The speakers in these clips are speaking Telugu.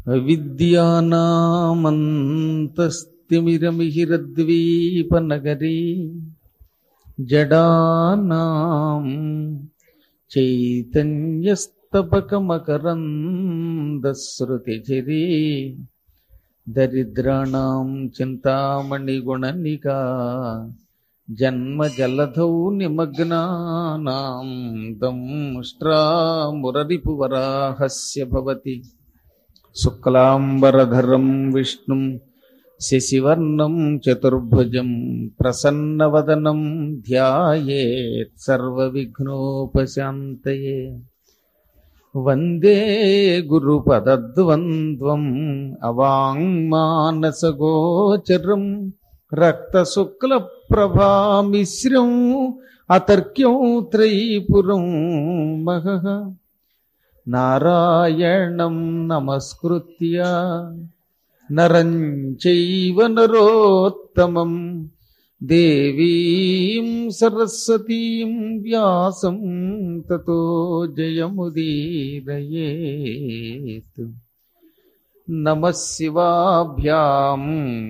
అవిద్యానామంతస్తిమిరమిహిరద్వీపనగరీ జడానాం చైతన్యస్తపకమకరందశ్రుతిచిరీ దరిద్రాణం చింతామణిగుణనికా జన్మజలధౌ నిమగ్నానాం దంష్ట్రామురరిపువరాహస్య భవతి శుక్లాంబరధరం విష్ణుం శశివర్ణం చతుర్భుజం ప్రసన్నవదనం ధ్యాయేత్ సర్వవిఘ్నోపశాంతయే వందే గురుపదద్వంద్వం అవాంగ్మానసగోచరం రక్తశుక్లప్రభామిశ్రం అతర్క్యం త్రైపురం మహః నారాయణం నమస్కృత్య నరం చైవ నరోత్తమం దేవీం సరస్వతీం వ్యాసం తతో జయముదీరయేత్ నమ శివాభ్యాం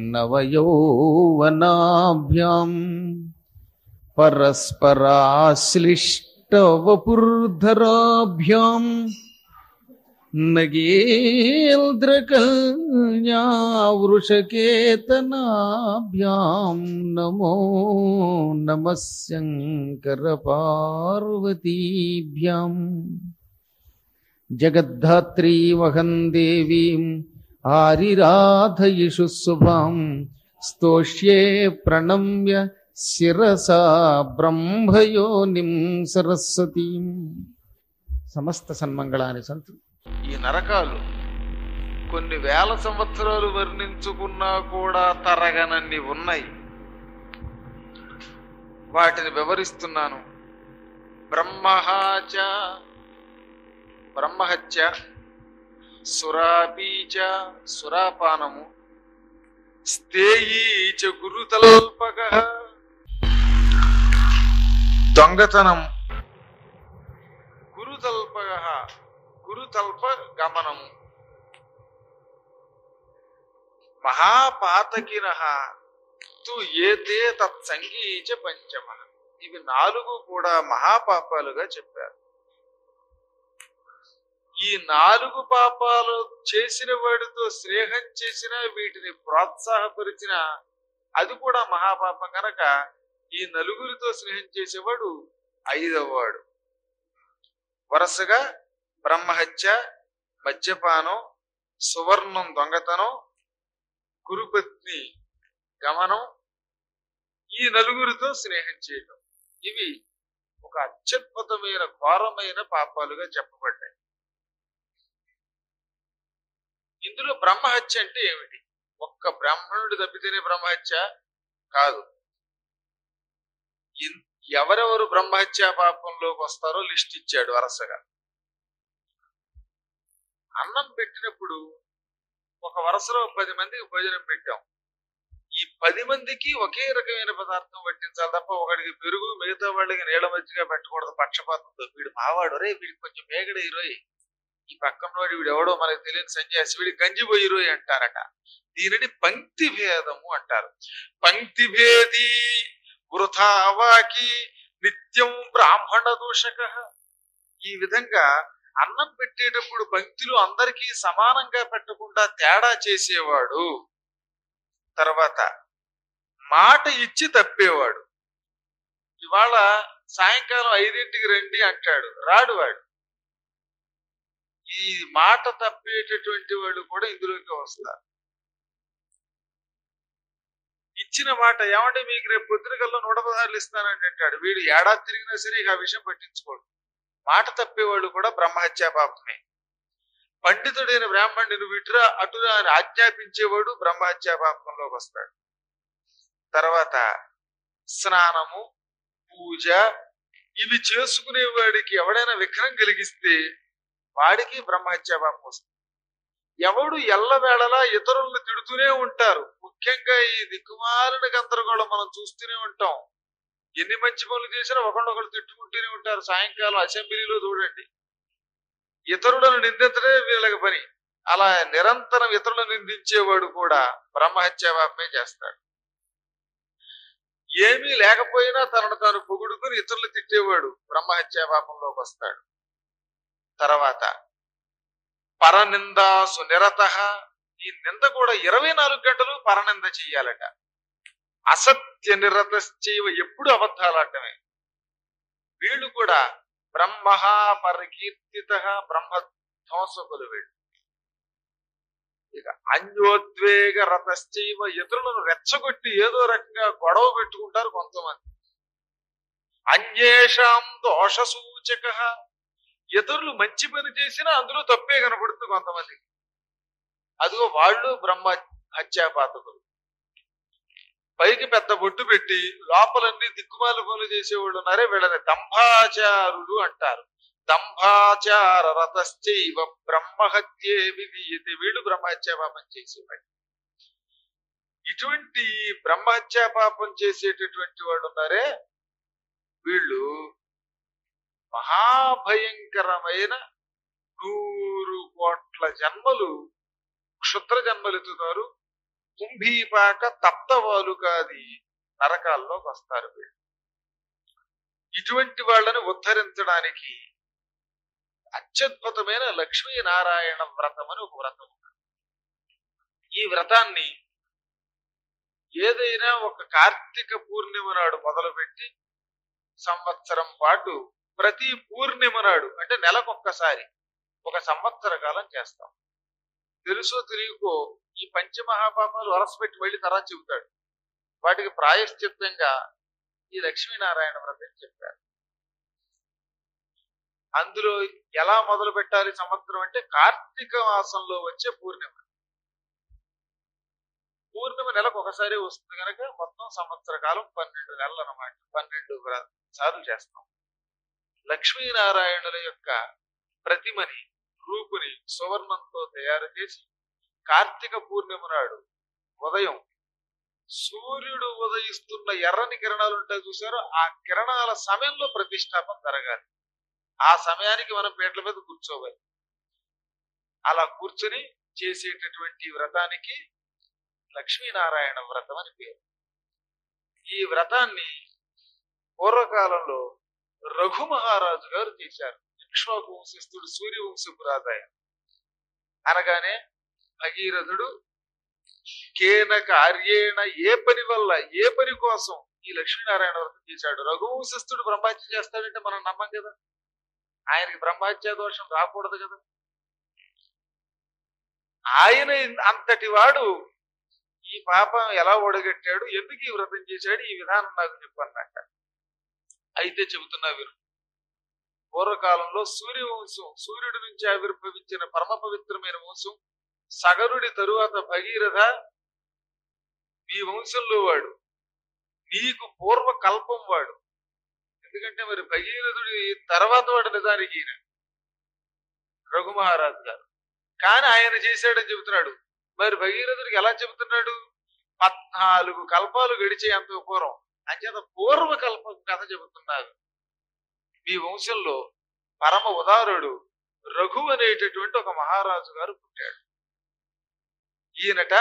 నవయౌవనాభ్యాం పరస్పరాశ్లిష్టవపుర్ధరాభ్యాం నగేంద్రకల్యావృషకేతనాభ్యాం నమో నమ శంకరపార్వతీభ్యాం జగద్ధాత్రీమహం దేవీం ఆరిరాధయిషు శుభాం స్తోష్యే ప్రణమ్య శిరసా బ్రహ్మయోనిం సరస్వతీం సమస్త సన్మంగళాని సంతు ఈ నరకాలు కొన్ని వేల సంవత్సరాలు వర్ణించుకున్నా కూడా తరగనన్ని ఉన్నాయి వాటిని వివరిస్తున్నాను బ్రహ్మహాచ బ్రహ్మహత్య సురాపీచ సురాపానము స్థేయీచ గురుతల్పక దొంగతనం గురుతల్పక గురుతల్ప గమనము మహాపాతకిన తు ఏతే తత్సంగీచ పంచమ ఇవి నాలుగు కూడా మహాపాపాలుగా చెప్పారు ఈ నాలుగు పాపాలు చేసిన వాడితో స్నేహం చేసిన వీటిని ప్రోత్సాహపరిచిన అది కూడా మహాపాపం కనుక ఈ నలుగురితో స్నేహం చేసేవాడు ఐదవ వాడు వరుసగా బ్రహ్మహత్య మద్యపానం సువర్ణం దొంగతనం గురుపత్ని గమనం ఈ నలుగురితో స్నేహం చేయటం ఇవి ఒక అత్యద్భుతమైన ఘోరమైన పాపాలుగా చెప్పబడ్డాయి ఇందులో బ్రహ్మహత్య అంటే ఏమిటి ఒక్క బ్రాహ్మణుడు తప్పితేనే బ్రహ్మహత్య కాదు ఇన్- ఎవరెవరు బ్రహ్మహత్య పాపంలోకి వస్తారో లిస్ట్ ఇచ్చాడు వరుసగా అన్నం పెట్టినప్పుడు ఒక వరుసలో పది మందికి భోజనం పెట్టాం ఈ పది మందికి ఒకే రకమైన పదార్థం పట్టించాలి తప్ప ఒకడికి పెరుగు మిగతా వాళ్ళకి నీళ్ళ మధ్యగా పెట్టకూడదు పక్షపాతంతో వీడు మావాడు రే వీడికి కొంచెం మేగడ ఇరోయ్ ఈ పక్కన వాడు వీడు ఎవడో మనకు తెలియని సన్యాసి వీడి గంజి పోయిరోయ్ అంటారట దీనిని పంక్తి భేదము అంటారు పంక్తి భేది వృథావాకి నిత్యం బ్రాహ్మణ దూషక ఈ విధంగా అన్నం పెట్టేటప్పుడు పంక్తిలో అందరికీ సమానంగా పెట్టకుండా తేడా చేసేవాడు తర్వాత మాట ఇచ్చి తప్పేవాడు ఇవాళ సాయంకాలం ఐదింటికి రండి అంటాడు రాడు వాడు ఈ మాట తప్పేటటువంటి వాళ్ళు కూడా ఇందులోకి వస్తారు ఇచ్చిన మాట ఏమంటే మీకు రేపు పొద్దున కల్లా నూట పదహారులు ఇస్తానండి అంటాడు వీడు ఏడాది తిరిగినా సరే ఇక ఆ విషయం పట్టించుకోడు మాట తప్పేవాళ్ళు కూడా బ్రహ్మహత్యా పాపమే పండితుడైన బ్రాహ్మణుని విటురా అటురా అని ఆజ్ఞాపించేవాడు బ్రహ్మహత్యా పాపంలోకి వస్తాడు తర్వాత స్నానము పూజ ఇవి చేసుకునే వాడికి ఎవడైనా విఘ్నం కలిగిస్తే వాడికి బ్రహ్మహత్యా పాపం వస్తుంది ఎవడు ఎల్లవేళలా ఇతరులను తిడుతూనే ఉంటారు ముఖ్యంగా ఈ దిక్కుమాలిన గందరగోళం మనం చూస్తూనే ఉంటాం ఎన్ని మంచి పనులు చేసినా ఒకళ్ళొకళ్ళు తిట్టుకుంటూనే ఉంటారు సాయంకాలం అసెంబ్లీలో చూడండి ఇతరులను నిందించడే వీళ్ళకి పని అలా నిరంతరం ఇతరులను నిందించేవాడు కూడా బ్రహ్మహత్య పాపమే చేస్తాడు ఏమీ లేకపోయినా తనను తాను పొగుడుకుని ఇతరులు తిట్టేవాడు బ్రహ్మహత్య పాపంలోకి వస్తాడు తర్వాత పరనిందాసు నిరత ఈ నింద కూడా ఇరవై నాలుగు గంటలు పరనింద చెయ్యాలట అసత్య నిరత ఎప్పుడు అబద్ధాలాడటమే వీళ్ళు కూడా బ్రహ్మ పరికీర్తిత బ్రహ్మ ధ్వంసకులు వీళ్ళు ఇక అన్యోద్వేగ రతశ్చైవ ఇతరులను రెచ్చగొట్టి ఏదో రకంగా గొడవ పెట్టుకుంటారు కొంతమంది అన్యేషాం దోష సూచక ఇతరులు మంచి పని చేసినా అందులో తప్పే కనపడుతుంది కొంతమందికి అదిగో వాళ్ళు బ్రహ్మ హత్యాపాతకులు పైకి పెద్ద బొట్టు పెట్టి లోపలన్నీ దిక్కుమాల పనులు చేసేవాళ్ళు ఉన్నారే వీళ్ళని దంభాచారులు అంటారు దంభాచార రతశ్చైవ బ్రహ్మహత్యే విధీయతే వీళ్ళు బ్రహ్మహత్యా పాపం చేసేవాడు ఇటువంటి బ్రహ్మహత్యా పాపం చేసేటటువంటి వాళ్ళు ఉన్నారే వీళ్ళు మహాభయంకరమైన నూరు కోట్ల జన్మలు క్షుద్ర జన్మలు ఎత్తుతారు కుంభీపాక తప్తవాలుకాది నరకాల్లోకి వస్తారు వీళ్ళు ఇటువంటి వాళ్ళని ఉద్ధరించడానికి అత్యద్భుతమైన లక్ష్మీనారాయణ వ్రతం అని ఒక వ్రతం ఉంది. ఈ వ్రతాన్ని ఏదైనా ఒక కార్తీక పూర్ణిమ నాడు మొదలుపెట్టి సంవత్సరం పాటు ప్రతి పూర్ణిమ నాడు అంటే నెలకొక్కసారి ఒక సంవత్సర కాలం చేస్తాం తెలుసో తెలియకో ఈ పంచమహాపాపాలు వరసపెట్టి మళ్ళీ తర్వాత చెబుతాడు వాటికి ప్రాయశ్చిత్తంగా ఈ లక్ష్మీనారాయణ వ్రతం చెప్పారు అందులో ఎలా మొదలు పెట్టాలి సంవత్సరం అంటే కార్తీక మాసంలో వచ్చే పూర్ణిమ పూర్ణిమ నెలకు ఒకసారి వస్తుంది కనుక మొత్తం సంవత్సర కాలం పన్నెండు నెలలు అన్నమాట పన్నెండు వ్ర- సార్లు చేస్తాం లక్ష్మీనారాయణుల యొక్క ప్రతిమని రూపుని సువర్ణంతో తయారు చేసి కార్తీక పూర్ణిమ నాడు ఉదయం సూర్యుడు ఉదయిస్తున్న ఎర్రని కిరణాలు ఉంటాయి చూసారో ఆ కిరణాల సమయంలో ప్రతిష్టాపన జరగాలి ఆ సమయానికి మనం పీటల మీద కూర్చోవాలి అలా కూర్చొని చేసేటటువంటి వ్రతానికి లక్ష్మీనారాయణ వ్రతం అని పేరు ఈ వ్రతాన్ని పూర్వకాలంలో రఘు మహారాజు గారు చేశారు ఇక్ష్వాకు వంశస్థుడు సూర్యవంశపు రాజాయ అనగానే భగీరథుడు కేన కార్యేణ ఏ పని వల్ల ఏ పని కోసం ఈ లక్ష్మీనారాయణ వ్రతం చేశాడు రఘువంశస్థుడు బ్రహ్మహత్య చేస్తాడంటే మనం నమ్మం కదా ఆయనకి బ్రహ్మహత్య దోషం రాకూడదు కదా ఆయన అంతటి వాడు ఈ పాపం ఎలా ఒడగట్టాడు ఎందుకు ఈ వ్రతం చేశాడు ఈ విధానం నాకు చెప్పన్నట్ట అయితే చెబుతున్నా వీరు పూర్వకాలంలో సూర్యవంశం సూర్యుడి నుంచి ఆవిర్భవించిన పరమ పవిత్రమైన వంశం సగరుడి తరువాత భగీరథ ఈ వంశంలో వాడు నీకు పూర్వ కల్పం వాడు ఎందుకంటే మరి భగీరథుడి తర్వాత వాడు నిజానికి ఈయన రఘుమహారాజు గారు కానీ ఆయన చేశాడని చెబుతున్నాడు మరి భగీరథుడికి ఎలా చెబుతున్నాడు పద్నాలుగు కల్పాలు గడిచే అంత పూర్వం అంచేత పూర్వ కల్పం కథ చెబుతున్నారు మీ వంశంలో పరమ ఉదారుడు రఘు అనేటటువంటి ఒక మహారాజు గారు పుట్టాడు ఈయనట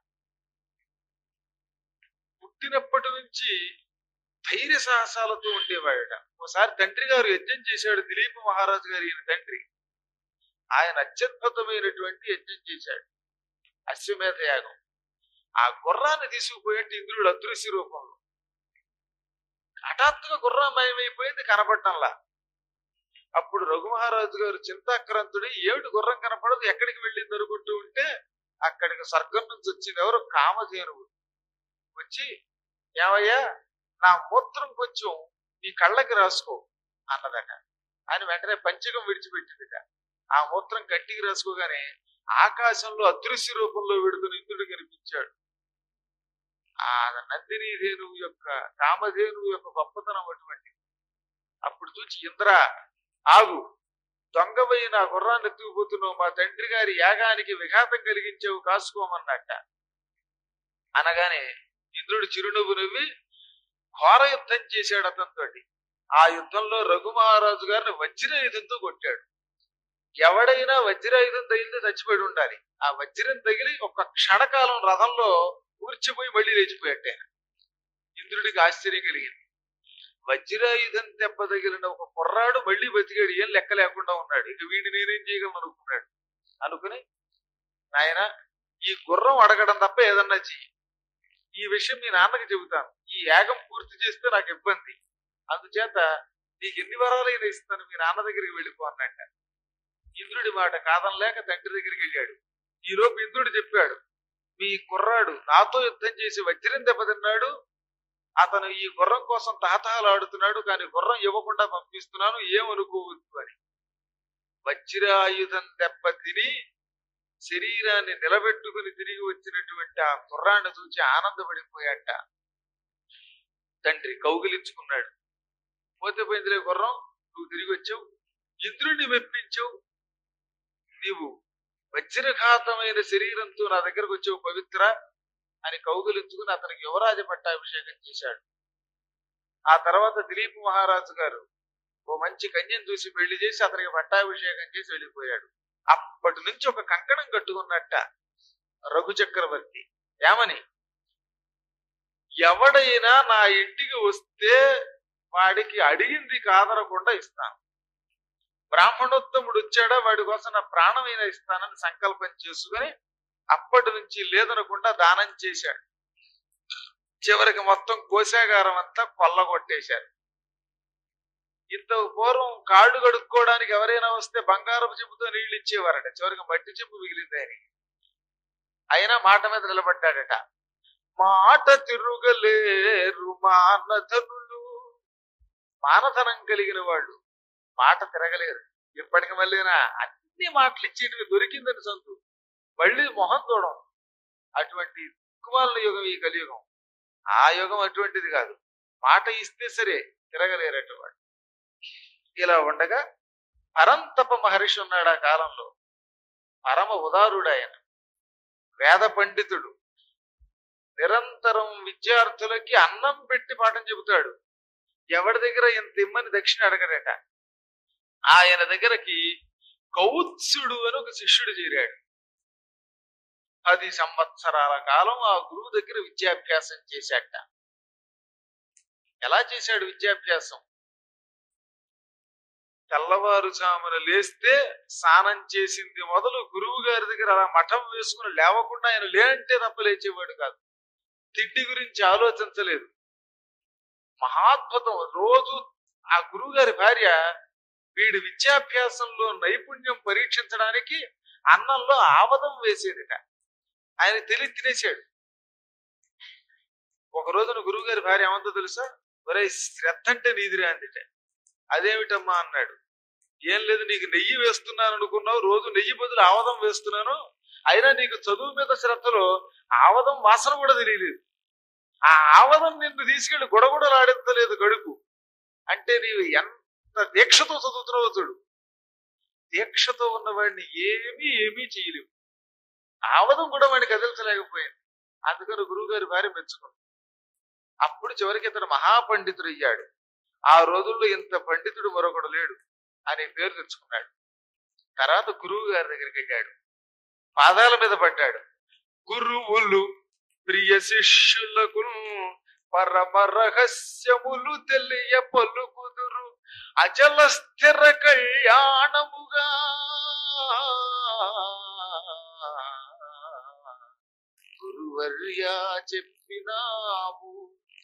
పుట్టినప్పటి నుంచి ధైర్య సాహసాలతో ఉండేవాడట ఒకసారి తండ్రి గారు యజ్ఞం చేశాడు దిలీప మహారాజు గారు ఈయన తండ్రి ఆయన అత్యద్భుతమైనటువంటి యజ్ఞం చేశాడు అశ్వమేధ యాగం ఆ గుర్రాన్ని తీసుకుపోయేట్టు ఇంద్రుడు అదృశ్య రూపంలో హఠాత్తుగా గుర్రం మయమైపోయింది కనపడటంలా అప్పుడు రఘుమహారాజు గారు చింతాక్రాంతుడి ఏమిటి గుర్రం కనపడదు ఎక్కడికి వెళ్ళింది అనుకుంటూ ఉంటే అక్కడికి స్వర్గం నుంచి వచ్చింది ఎవరు కామధేనువు వచ్చి ఏమయ్యా నా మూత్రం కొంచెం నీ కళ్ళకి రాసుకో అన్నదట ఆయన వెంటనే పంచకం విడిచిపెట్టిందిట ఆ మూత్రం కంటికి రాసుకోగానే ఆకాశంలో అదృశ్య రూపంలో విడుదల ఇంద్రుడు కనిపించాడు ఆ నందిని ధేనువు యొక్క కామధేనువు యొక్క గొప్పతనం అటువంటి అప్పుడు చూచి ఇంద్ర ఆగు దొంగపోయి నా గుర్రాన్ని ఎత్తుకుపోతున్నావు మా తండ్రి గారి యాగానికి విఘాతం కలిగించేవు కాసుకోమన్నట్ట అనగానే ఇంద్రుడు చిరునవ్వు నవ్వి ఘోర యుద్ధం చేశాడు అతనితోటి ఆ యుద్ధంలో రఘుమహారాజు గారిని వజ్ర యుద్ధంతో కొట్టాడు ఎవడైనా వజ్రాయుధం తగిలితే చచ్చిపోయి ఉండాలి ఆ వజ్రం తగిలి ఒక క్షణకాలం రథంలో ఊర్చిపోయి మళ్ళీ లేచిపోయాట ఆయన. ఇంద్రుడికి ఆశ్చర్యం కలిగింది వజ్రాయుధం దెబ్బ తగిలిన ఒక కుర్రాడు మళ్ళీ బతికాడు ఏం లెక్క లేకుండా ఉన్నాడు ఇక వీడిని నేనేం చేయగలను అనుకున్నాడు అనుకుని నాయన ఈ గుర్రం అడగడం తప్ప ఏదన్నా చెయ్యి ఈ విషయం మీ నాన్నకి చెబుతాను ఈ యాగం పూర్తి చేస్తే నాకు ఇబ్బంది అందుచేత నీకు ఎన్ని వరాలైనా ఇస్తాను మీ నాన్న దగ్గరికి వెళ్ళిపో అన్నట్ట ఇంద్రుడి మాట కాదనలేక తండ్రి దగ్గరికి వెళ్ళాడు ఈ లోపు ఇంద్రుడు చెప్పాడు మీ కుర్రాడు నాతో యుద్ధం చేసి వజ్రం దెబ్బతిన్నాడు అతను ఈ గుర్రం కోసం తహతహలాడుతున్నాడు కానీ గుర్రం ఇవ్వకుండా పంపిస్తున్నాను ఏమనుకోవద్దు అని వజ్రాయుధం దెబ్బ తిని శరీరాన్ని నిలబెట్టుకుని తిరిగి వచ్చినటువంటి ఆ కుర్రాన్ని చూసి ఆనందపడిపోయాట తండ్రి కౌగిలించుకున్నాడు పోతే పోయిందిలే గుర్రం నువ్వు తిరిగి వచ్చావు ఇంద్రుడిని మెప్పించావు నీవు వజ్రఘాతమైన శరీరంతో నా దగ్గరకు వచ్చావు పవిత్ర అని కౌగులించుకుని అతనికి యువరాజ పట్టాభిషేకం చేశాడు ఆ తర్వాత దిలీప్ మహారాజు గారు ఓ మంచి కన్యను చూసి పెళ్లి చేసి అతనికి పట్టాభిషేకం చేసి వెళ్ళిపోయాడు అప్పటి నుంచి ఒక కంకణం కట్టుకున్నట్ట రఘు చక్రవర్తి ఏమని ఎవడైనా నా ఇంటికి వస్తే వాడికి అడిగింది కాదనకుండా ఇస్తాను బ్రాహ్మణోత్తముడు వచ్చాడా వాడి కోసం నా ప్రాణమైనా ఇస్తానని సంకల్పం చేసుకుని అప్పటి నుంచి లేదనకుండా దానం చేశాడు చివరికి మొత్తం కోశాగారం అంతా కొల్లగొట్టేశారు ఇంత పూర్వం కాళ్ళు కడుక్కోవడానికి ఎవరైనా వస్తే బంగారపు చెంబుతో నీళ్లు ఇచ్చేవారట చివరికి మట్టి చెంబు మిగిలింది ఆయనకి అయినా మాట మీద నిలబడ్డాడట మాట తిరుగలేరు మానధనులు మానధనం కలిగిన వాళ్ళు మాట తిరగలేరు ఇప్పటికి మళ్ళీనా అన్ని మాటలు ఇచ్చేటివి దొరికిందని సొంతు మళ్ళీ మొహం చూడం అటువంటి కుమారుల యుగం ఈ కలియుగం ఆ యుగం అటువంటిది కాదు మాట ఇస్తే సరే తిరగలేరట వాడు ఇలా ఉండగా పరంతప మహర్షి ఉన్నాడు ఆ కాలంలో పరమ ఉదారుడు ఆయన వేద పండితుడు నిరంతరం విద్యార్థులకి అన్నం పెట్టి పాఠం చెబుతాడు ఎవరి దగ్గర ఇంత ఇమ్మని దక్షిణ అడగడట ఆయన దగ్గరకి కౌత్సుడు అని ఒక శిష్యుడు చేరాడు పది సంవత్సరాల కాలం ఆ గురువు దగ్గర విద్యాభ్యాసం చేశాట ఎలా చేశాడు విద్యాభ్యాసం తెల్లవారుజామున లేస్తే స్నానం చేసింది మొదలు గురువు గారి దగ్గర అలా మఠం వేసుకుని లేవకుండా ఆయన లేంటే తప్ప లేచేవాడు కాదు తిండి గురించి ఆలోచించలేదు మహాద్భుతం రోజు ఆ గురువు గారి భార్య వీడి విద్యాభ్యాసంలో నైపుణ్యం పరీక్షించడానికి అన్నంలో ఆవదం వేసేదిట ఆయన తెలియ తినేశాడు ఒక రోజున గురువు గారి భార్య ఏమందో తెలుసా ఒరే శ్రద్ధ అంటే నీదిరా అందిట అదేమిటమ్మా అన్నాడు ఏం లేదు నీకు నెయ్యి వేస్తున్నాను అనుకున్నావు రోజు నెయ్యి బదులు ఆవదం వేస్తున్నాను అయినా నీకు చదువు మీద శ్రద్ధలో ఆవదం వాసన కూడా తెలియలేదు ఆ ఆవదం నిన్ను తీసుకెళ్లి గొడగొడలాడించలేదు గడుపు అంటే నీవు ఎంత దీక్షతో చదువుతున్నావో చూడు దీక్షతో ఉన్నవాడిని ఏమీ ఏమీ చేయలేవు ఆవదం కూడా వాడిని కదిలించలేకపోయింది అందుకని గురువుగారి భార్య మెచ్చుకుంది అప్పుడు చివరికి ఇతను మహాపండితుడు అయ్యాడు ఆ రోజుల్లో ఇంత పండితుడు మరొకడు లేడు అనే పేరు తెచ్చుకున్నాడు తర్వాత గురువు గారి దగ్గరికి వెళ్ళాడు పాదాల మీద పడ్డాడు గురువులు ప్రియ శిష్యులకు పరమ రహస్యములు తెలియ పలుకుదురు అచల స్థిర కళ్యాణముగా గురువర్యా చెప్పినాము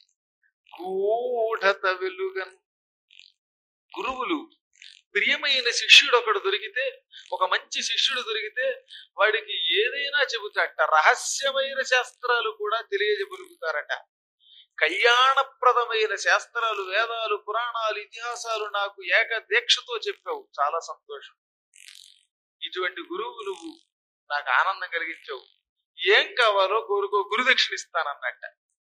గూఢత వెలుగన్ గురువులు ప్రియమైన శిష్యుడు ఒకడు దొరికితే ఒక మంచి శిష్యుడు దొరికితే వాడికి ఏదైనా చెబుతాట రహస్యమైన శాస్త్రాలు కూడా తెలియజెబులుగుతారట కళ్యాణప్రదమైన శాస్త్రాలు వేదాలు పురాణాలు ఇతిహాసాలు నాకు ఏక దీక్షతో చెప్పావు చాలా సంతోషం ఇటువంటి గురువు నువ్వు నాకు ఆనందం కలిగించావు ఏం కావాలో కోరుకో గురుదక్షిణ ఇస్తానన్నట్ట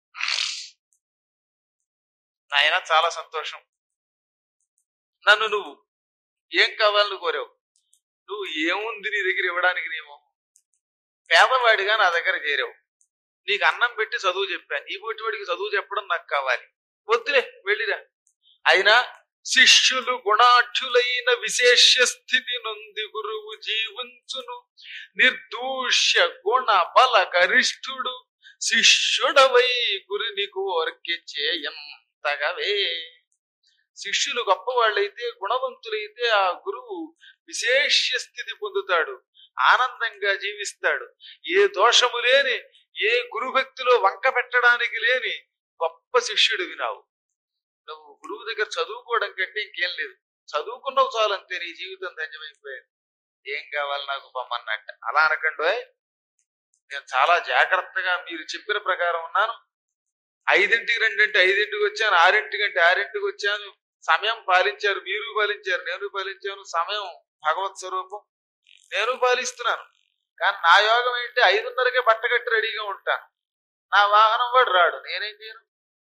నాయన చాలా సంతోషం నన్ను నువ్వు ఏం కావాలని కోరావు నువ్వు ఏముంది నీ దగ్గర ఇవ్వడానికి నీవు పేదవాడిగా నా దగ్గర చేరావు నీకు అన్నం పెట్టి చదువు చెప్పాను ఈ వాడికి చదువు చెప్పడం నాకు కావాలి వద్దులే వెళ్ళిరా అయినా శిష్యులు గుణాఢ్యులైన విశేష స్థితి నొంది గురువు జీవించును నిర్దూష్య గుణ బల గరిష్ఠుడు శిష్యుడవై గురుని కోర్కె చేయంతగవే శిష్యులు గొప్పవాళ్ళైతే గుణవంతులైతే ఆ గురువు విశేష స్థితి పొందుతాడు ఆనందంగా జీవిస్తాడు ఏ దోషము లేని ఏ గురుభక్తిలో వంక పెట్టడానికి లేని గొప్ప శిష్యుడు వినావు నువ్వు గురువు దగ్గర చదువుకోవడం కంటే ఇంకేం లేదు చదువుకున్నావు చాలంతే నీ జీవితం ధన్యమైపోయేది ఏం కావాలి నాకు పొమ్మన్నట్ట అలా అనకండి ఓయ్. నేను చాలా జాగ్రత్తగా మీరు చెప్పిన ప్రకారం ఉన్నాను ఐదింటికి రెండింటి ఐదింటికి వచ్చాను ఆరింటికి అంటే ఆరింటికి వచ్చాను సమయం పాలించారు మీరు పాలించారు నేను పాలించాను సమయం భగవత్ స్వరూపం నేను పాలిస్తున్నాను కానీ నా యోగం ఏంటి ఐదున్నరకే బట్ట కట్టి రెడీగా ఉంటాను నా వాహనం వాడు రాడు నేనేం చేయను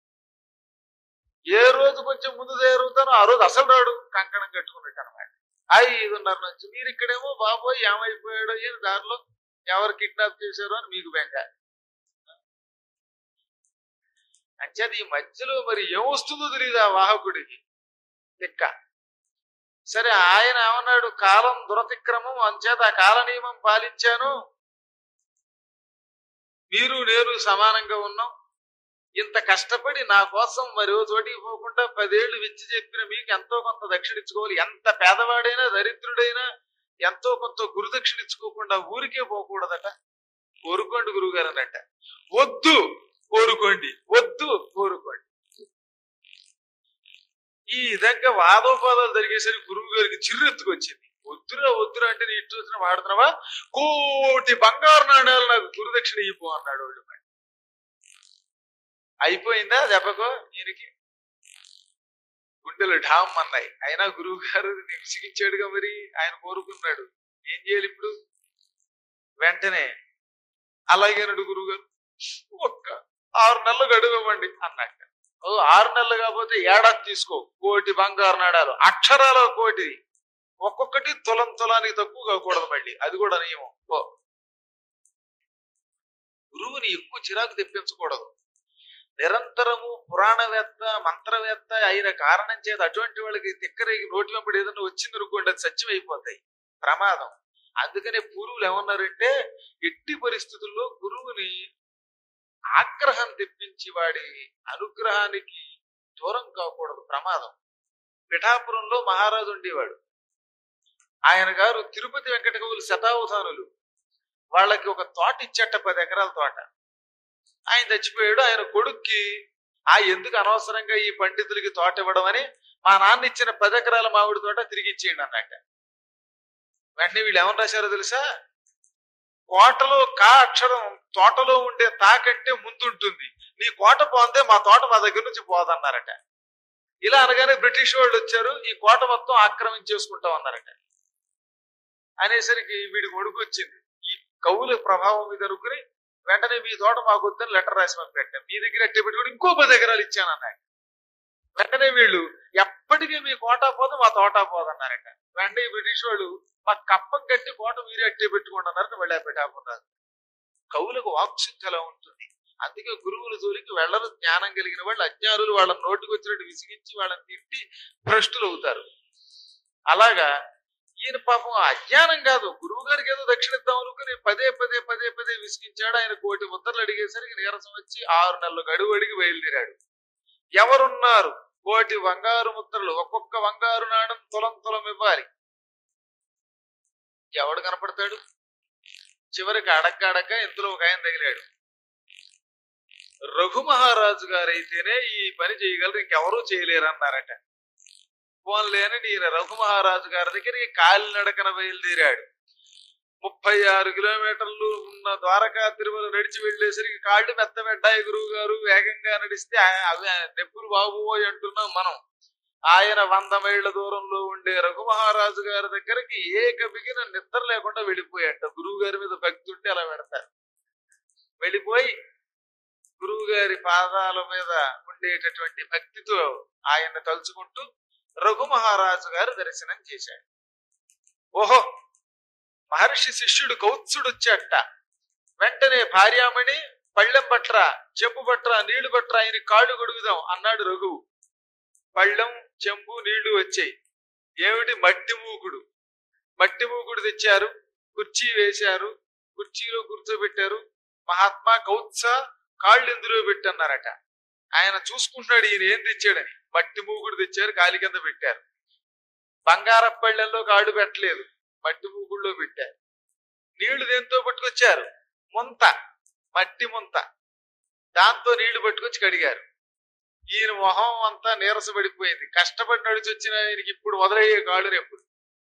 ఏ రోజు కొంచెం ముందు చేరుతానో ఆ రోజు అసలు రాడు కంకణం కట్టుకున్నట్టు అనమాట ఐదున్నర నుంచి మీరు ఇక్కడేమో బాబోయ్ ఏమైపోయాడో ఏం దారిలో ఎవరు కిడ్నాప్ చేశారో అని మీకు బెంగ అంచేది ఈ మధ్యలో మరి ఏమొస్తుందో తెలియదు ఆ వాహకుడికి తిక్క సరే ఆయన ఏమన్నాడు కాలం దురతిక్రమం అంచేత ఆ కాల నియమం పాలించాను మీరు నేను సమానంగా ఉన్నాం ఇంత కష్టపడి నా కోసం మరో చోటికి పోకుండా పదేళ్లు విచ్చి చెప్పిన మీకు ఎంతో కొంత దక్షిణ ఇచ్చుకోవాలి ఎంత పేదవాడైనా దరిద్రుడైనా ఎంతో కొంత గురుదక్షిణ ఇచ్చుకోకుండా ఊరికే పోకూడదట కోరుకోండి గురువుగారు అన్నట్ట వద్దు కోరుకోండి వద్దు కోరుకోండి ఈ విధంగా వాదోపాదాలు జరిగేసరికి గురువు గారికి చిర్రెత్తుకొచ్చింది వద్దురా వద్దురా అంటే నీ ఇటు వచ్చిన వాడుతున్నావా కోటి బంగారు నాణ్యాలు నాకు గురుదక్షిణ ఇవ్వు అన్నాడు వాడు మరి. అయిపోయిందా దెబ్బకో ఈయనకి గుండెలు ఢామ్ అన్నాయి అయినా గురువు గారు విసిగించాడుగా మరి ఆయన కోరుకున్నాడు ఏం చేయాలి ఇప్పుడు వెంటనే అలాగేనాడు గురువు గారు ఒక్క ఆరు నెలలు గడువు ఇవ్వండి అన్నాక ఓ ఆరు నెలలు కాకపోతే ఏడాది తీసుకో కోటి బంగారు నాడాలు అక్షరాల కోటి ఒక్కొక్కటి తులం తులానికి తక్కువ కాకూడదు మళ్ళీ అది కూడా నియమం ఓ గురువుని ఎక్కువ చిరాకు తెప్పించకూడదు నిరంతరము పురాణవేత్త మంత్రవేత్త అయిన కారణం చేత అటువంటి వాళ్ళకి తిక్కరేగి నోటి వెంబడి ఏదైనా వచ్చింది అనుకోండి అది సత్యం అయిపోతాయి ప్రమాదం అందుకనే పూర్వులు ఏమన్నారంటే ఎట్టి పరిస్థితుల్లో గురువుని ఆగ్రహం తెప్పించి వాడి అనుగ్రహానికి దూరం కాకూడదు ప్రమాదం పిఠాపురంలో మహారాజు ఉండేవాడు ఆయన గారు తిరుపతి వెంకట కవులు శతావధానులు వాళ్ళకి ఒక తోట ఇచ్చట పది ఎకరాల తోట ఆయన చచ్చిపోయాడు ఆయన కొడుక్కి ఆ ఎందుకు అనవసరంగా ఈ పండితులకి తోట ఇవ్వడం అని మా నాన్న ఇచ్చిన పది ఎకరాల మామిడి తోట తిరిగి ఇచ్చేయండి అన్నట్ట వెంటనే వీళ్ళు ఏమని రాశారో తెలుసా కోటలో కా అక్షరం తోటలో ఉండే తా కంటే ముందుంటుంది నీ కోట పోతే మా తోట మా దగ్గర నుంచి పోదన్నారట ఇలా అనగానే బ్రిటిష్ వాళ్ళు వచ్చారు ఈ కోట మొత్తం ఆక్రమించేసుకుంటాం అన్నారట అనేసరికి వీడికి ఒడుకు వచ్చింది ఈ కవుల ప్రభావం మీద అనుకుని వెంటనే మీ తోట మాకు వద్దని లెటర్ రాసి పంపెట్టాం మీ దగ్గర అట్టే పెట్టుకుని ఇంకో పది ఎకరాలు ఇచ్చాను అన్నాడు వెంటనే వీళ్ళు ఎప్పటికీ మీ కోట పోదు మా తోట పోదన్నారట వెంటనే ఈ బ్రిటిష్ వాళ్ళు మా కప్పం కట్టి కోట మీరే అట్టే పెట్టుకోండి అన్నారని వెళ్ళా పెట్టాకున్నారు కవులకు వాక్శుద్ధి ఎలా ఉంటుంది అందుకే గురువుల జోలికి వెళ్ళరు జ్ఞానం కలిగిన వాళ్ళు అజ్ఞానులు వాళ్ళ నోటికి వచ్చినట్టు విసిగించి వాళ్ళని తిట్టి భ్రష్టులు అవుతారు అలాగా ఈయన పాపం అజ్ఞానం కాదు గురువు గారికి ఏదో దక్షిణ ఇద్దాం అనుకుని పదే పదే పదే పదే విసిగించాడు ఆయన కోటి ముద్రలు అడిగేసరికి నీరసం వచ్చి ఆరు నెలలు గడువు అడిగి బయలుదేరాడు ఎవరున్నారు కోటి బంగారు ముద్రలు ఒక్కొక్క బంగారు నాణం తులం తులం ఇవ్వాలి ఎవడు కనపడతాడు చివరికి అడక్క అడక్క ఇందులో ఒక ఆయన తగిలాడు రఘు మహారాజు గారైతేనే ఈ పని చేయగలరు ఇంకెవరూ చేయలేరు అన్నారట పోన్లేని ఈయన రఘు మహారాజు గారి దగ్గరికి కాలినడకన బయలుదేరాడు ముప్పై ఆరు కిలోమీటర్లు ఉన్న ద్వారకా తిరుమల నడిచి వెళ్ళేసరికి కాళ్ళు మెత్తమెడ్డాయి గురువు గారు వేగంగా నడిస్తే ఆ- అవి నెప్పులు బాబోయ్ అంటున్నాం మనం ఆయన వంద మైళ్ళ దూరంలో ఉండే రఘు మహారాజు గారి దగ్గరికి ఏక బిగిన నిద్ర లేకుండా వెళ్ళిపోయాట గురువు గారి మీద భక్తి ఉంటే అలా పెడతారు వెళ్ళిపోయి గురువు గారి పాదాల మీద ఉండేటటువంటి భక్తితో ఆయన తలుచుకుంటూ రఘు మహారాజు గారు దర్శనం చేశాడు ఓహో మహర్షి శిష్యుడు కౌత్సుడు వచ్చాట వెంటనే భార్యామణి పళ్ళెం పట్ర చెప్పు పట్ర నీళ్లు పట్ర ఆయన కాళ్ళు గొడుగుదాం అన్నాడు రఘువు పళ్ళెం చెంబు నీళ్లు వచ్చాయి ఏమిటి మట్టి మూకుడు మట్టి మూకుడు తెచ్చారు కుర్చీ వేశారు కుర్చీలో కూర్చోబెట్టారు మహాత్మా కౌత్స కాళ్ళు ఇందులో పెట్టన్నారట ఆయన చూసుకుంటున్నాడు ఈయన ఏం తెచ్చాడని మట్టి మూకుడు తెచ్చారు కాలి కింద పెట్టారు బంగారపు పళ్ళెల్లో కాళ్ళు పెట్టలేదు మట్టి మూకుడులో పెట్టారు నీళ్లు దేంతో పట్టుకొచ్చారు ముంత మట్టి ముంత దాంతో నీళ్లు పట్టుకొచ్చి కడిగారు ఈయన మొహం అంతా నీరసపడిపోయింది కష్టపడి నడిచి వచ్చిన ఆయనకి ఇప్పుడు మొదలయ్యే కాళ్ళు రేపుడు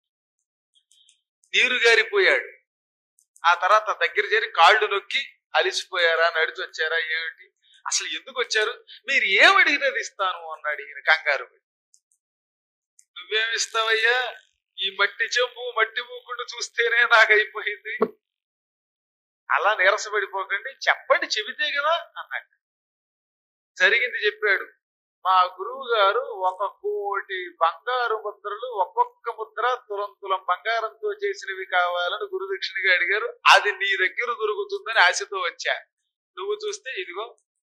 నీరు గారిపోయాడు ఆ తర్వాత దగ్గర చేరి కాళ్ళు నొక్కి అలిసిపోయారా నడిచి వచ్చారా ఏమిటి అసలు ఎందుకు వచ్చారు మీరు ఏం అడిగినది ఇస్తాను అన్నాడు ఈయన కంగారు పడి. నువ్వేమిస్తావయ్యా ఈ మట్టి చెంబు మట్టి మూకుడు చూస్తేనే నాకు అయిపోయింది అలా నీరసపడిపోకండి చెప్పండి చెబితే కదా అన్నాడు జరిగింది చెప్పాడు మా గురువు గారు ఒక కోటి బంగారు ముద్రలు ఒక్కొక్క ముద్ర తులం తులం బంగారంతో చేసినవి కావాలని గురుదక్షిణగా అడిగారు అది నీ దగ్గర దొరుకుతుందని ఆశతో వచ్చా నువ్వు చూస్తే ఇదిగో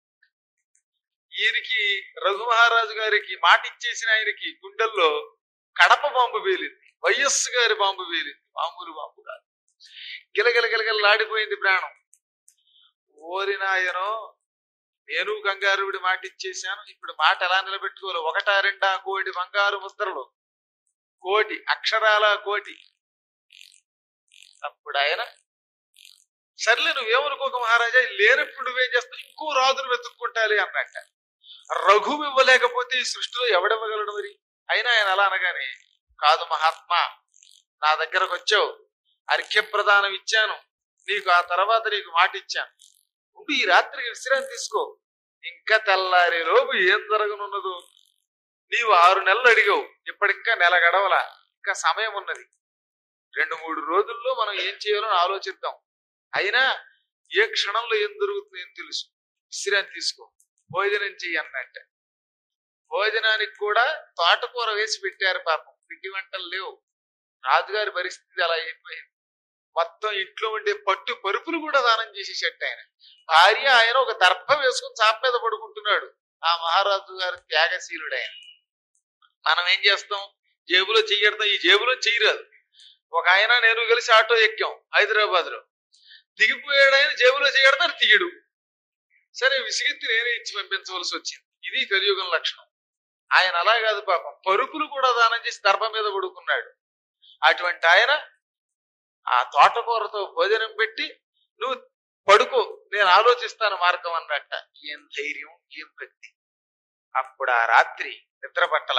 ఈయనకి రఘు మహారాజు గారికి మాట ఇచ్చేసిన ఆయనకి గుండెల్లో కడప బాంబు వేలింది వైఎస్ గారి బాంబు వేలింది మామూలు బాంబు కాదు గిలగిల గిలగిలాడిపోయింది ప్రాణం ఓరి నాయనో నేను గంగారుడి మాట ఇచ్చేశాను ఇప్పుడు మాట ఎలా నిలబెట్టుకోవాలి ఒకటా రెండా కోటి బంగారు ముద్రలు కోటి అక్షరాల కోటి అప్పుడు ఆయన సర్లే నువ్వేమనుకోక మహారాజా లేనప్పుడు నువ్వేం చేస్తావు ఇంకో రాజును వెతుక్కుంటాలి అన్నట్ట రఘు ఇవ్వలేకపోతే ఈ సృష్టిలో ఎవడివ్వగలడు మరి అయినా ఆయన అలా అనగానే కాదు మహాత్మా నా దగ్గరకు వచ్చావు అర్ఘ్య ప్రదానం ఇచ్చాను నీకు ఆ తర్వాత నీకు మాట ఇచ్చాను ఉండు ఈ రాత్రికి విశ్రాంతి తీసుకో ఇంకా తెల్లారి లోపు ఏం జరగనున్నదో నీవు ఆరు నెలలు అడిగావు ఇప్పటికా నెల గడవల ఇంకా సమయం ఉన్నది రెండు మూడు రోజుల్లో మనం ఏం చేయాలో ఆలోచిద్దాం అయినా ఏ క్షణంలో ఏం జరుగుతుందో ఏం తెలుసు విశ్రాంతి తీసుకో భోజనం చెయ్యి అన్నట్ట భోజనానికి కూడా తోటకూర వేసి పెట్టారు పాపం పిండి వంటలు లేవు రాజుగారి పరిస్థితి అలా అయిపోయింది మొత్తం ఇంట్లో ఉండే పట్టు పరుపులు కూడా దానం చేసేసట్టు ఆయన భార్య ఆయన ఒక దర్భ వేసుకుని చాప మీద పడుకుంటున్నాడు ఆ మహారాజు గారు త్యాగశీలుడు ఆయన మనం ఏం చేస్తాం జేబులో చెయ్యడతాం ఈ జేబులో చెయ్యరాదు ఒక ఆయన నేను కలిసి ఆటో ఎక్కాం హైదరాబాద్ లో దిగిపోయాడు ఆయన జేబులో చేయడతాను తీయడు సరే విసిగెత్తి నేనే ఇచ్చి పంపించవలసి వచ్చింది ఇది కలియుగం లక్షణం ఆయన అలా కాదు పాపం పరుపులు కూడా దానం చేసి దర్భ మీద పడుకున్నాడు అటువంటి ఆయన ఆ తోటకూరతో భోజనం పెట్టి నువ్వు పడుకో నేను ఆలోచిస్తాను మార్గం అన్నట్ట ఏం ధైర్యం ఏం భక్తి అప్పుడు ఆ రాత్రి నిద్ర పట్టల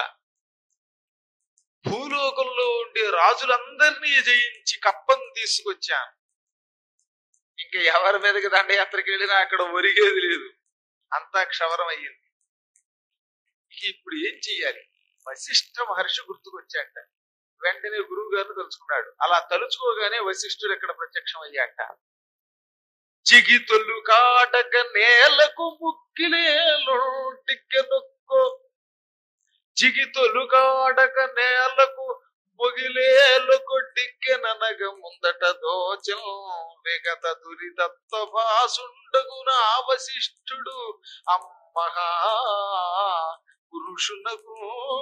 భూలోకంలో ఉండే రాజులందరినీ జయించి కప్పం తీసుకొచ్చాను ఇంకా ఎవరి మీదకి దండయాత్రకి వెళ్ళినా అక్కడ ఒరిగేది లేదు అంతా క్షవరం అయ్యింది ఇప్పుడు ఏం చెయ్యాలి వశిష్ఠ మహర్షి గుర్తుకొచ్చాట వెంటనే గురువు గారిని తలుచుకున్నాడు అలా తలుచుకోగానే వశిష్ఠుడు ఇక్కడ ప్రత్యక్షం అయ్యాట జిగితొల్లు కాటక నేలకు ముక్కిలేలుకో జిగితొలు కాడక నేలకు బొగిలేలు కొట్టిక్కెననగ ముందట దోచం విగత దురిదత్త భాసుండగున వశిష్ఠుడు అమ్మహా పురుషునకు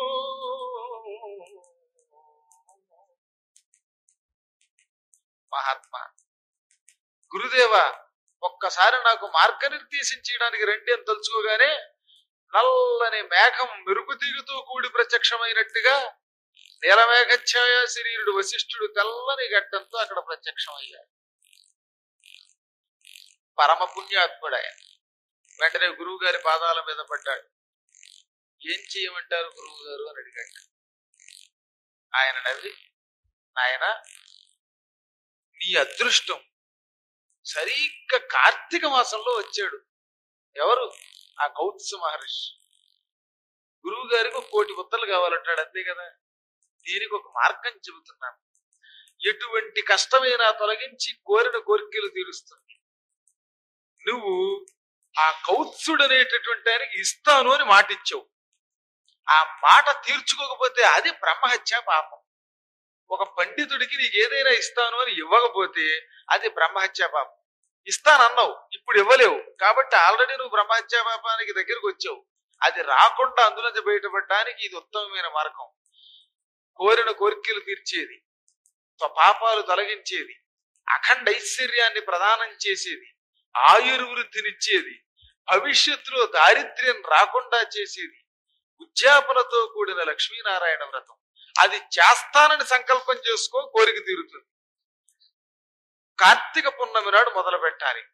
మహాత్మా గురుదేవ ఒక్కసారి నాకు మార్గనిర్దేశం చేయడానికి రండి అని తలుచుకోగానే నల్లని మేఘం మెరుపు తీగుతూ కూడి ప్రత్యక్షమైనట్టుగా నీలమేఘఛాయ శరీరుడు వశిష్ఠుడు తెల్లని గడ్డంతో అక్కడ ప్రత్యక్షమయ్యాడు పరమ పుణ్యాత్ముడు ఆయన వెంటనే గురువు గారి పాదాల మీద పడ్డాడు ఏం చేయమంటారు గురువు గారు అని అడిగాడు ఆయన నవ్వి నాయన నీ అదృష్టం సరిగ్గా కార్తీక మాసంలో వచ్చాడు ఎవరు ఆ కౌత్స మహర్షి గురువు గారికి ఒక కోటి ముద్దలు కావాలంటాడు అంతే కదా దీనికి ఒక మార్గం చెబుతున్నాను ఎటువంటి కష్టమైనా తొలగించి కోరిన కోరికలు తీరుస్తుంది నువ్వు ఆ కౌత్సుడు అనేటటువంటి ఆయనకి ఇస్తాను అని మాట ఇచ్చావు ఆ మాట తీర్చుకోకపోతే అది బ్రహ్మహత్య పాపం ఒక పండితుడికి నీకు ఏదైనా ఇస్తాను అని ఇవ్వకపోతే అది బ్రహ్మహత్య పాపం ఇస్తానన్నావు ఇప్పుడు ఇవ్వలేవు కాబట్టి ఆల్రెడీ నువ్వు బ్రహ్మహత్య పాపానికి దగ్గరకు వచ్చావు అది రాకుండా అందులోంచి బయటపడడానికి ఇది ఉత్తమమైన మార్గం కోరిన కోరికలు తీర్చేది త- పాపాలు తొలగించేది అఖండ ఐశ్వర్యాన్ని ప్రదానం చేసేది ఆయుర్వృద్ధినిచ్చేది భవిష్యత్తులో దారిద్ర్యం రాకుండా చేసేది ఉద్యాపనతో కూడిన లక్ష్మీనారాయణ వ్రతం అది చేస్తానని సంకల్పం చేసుకో కోరిక తీరుతుంది కార్తీక పున్నమి నాడు మొదలు పెట్టాలి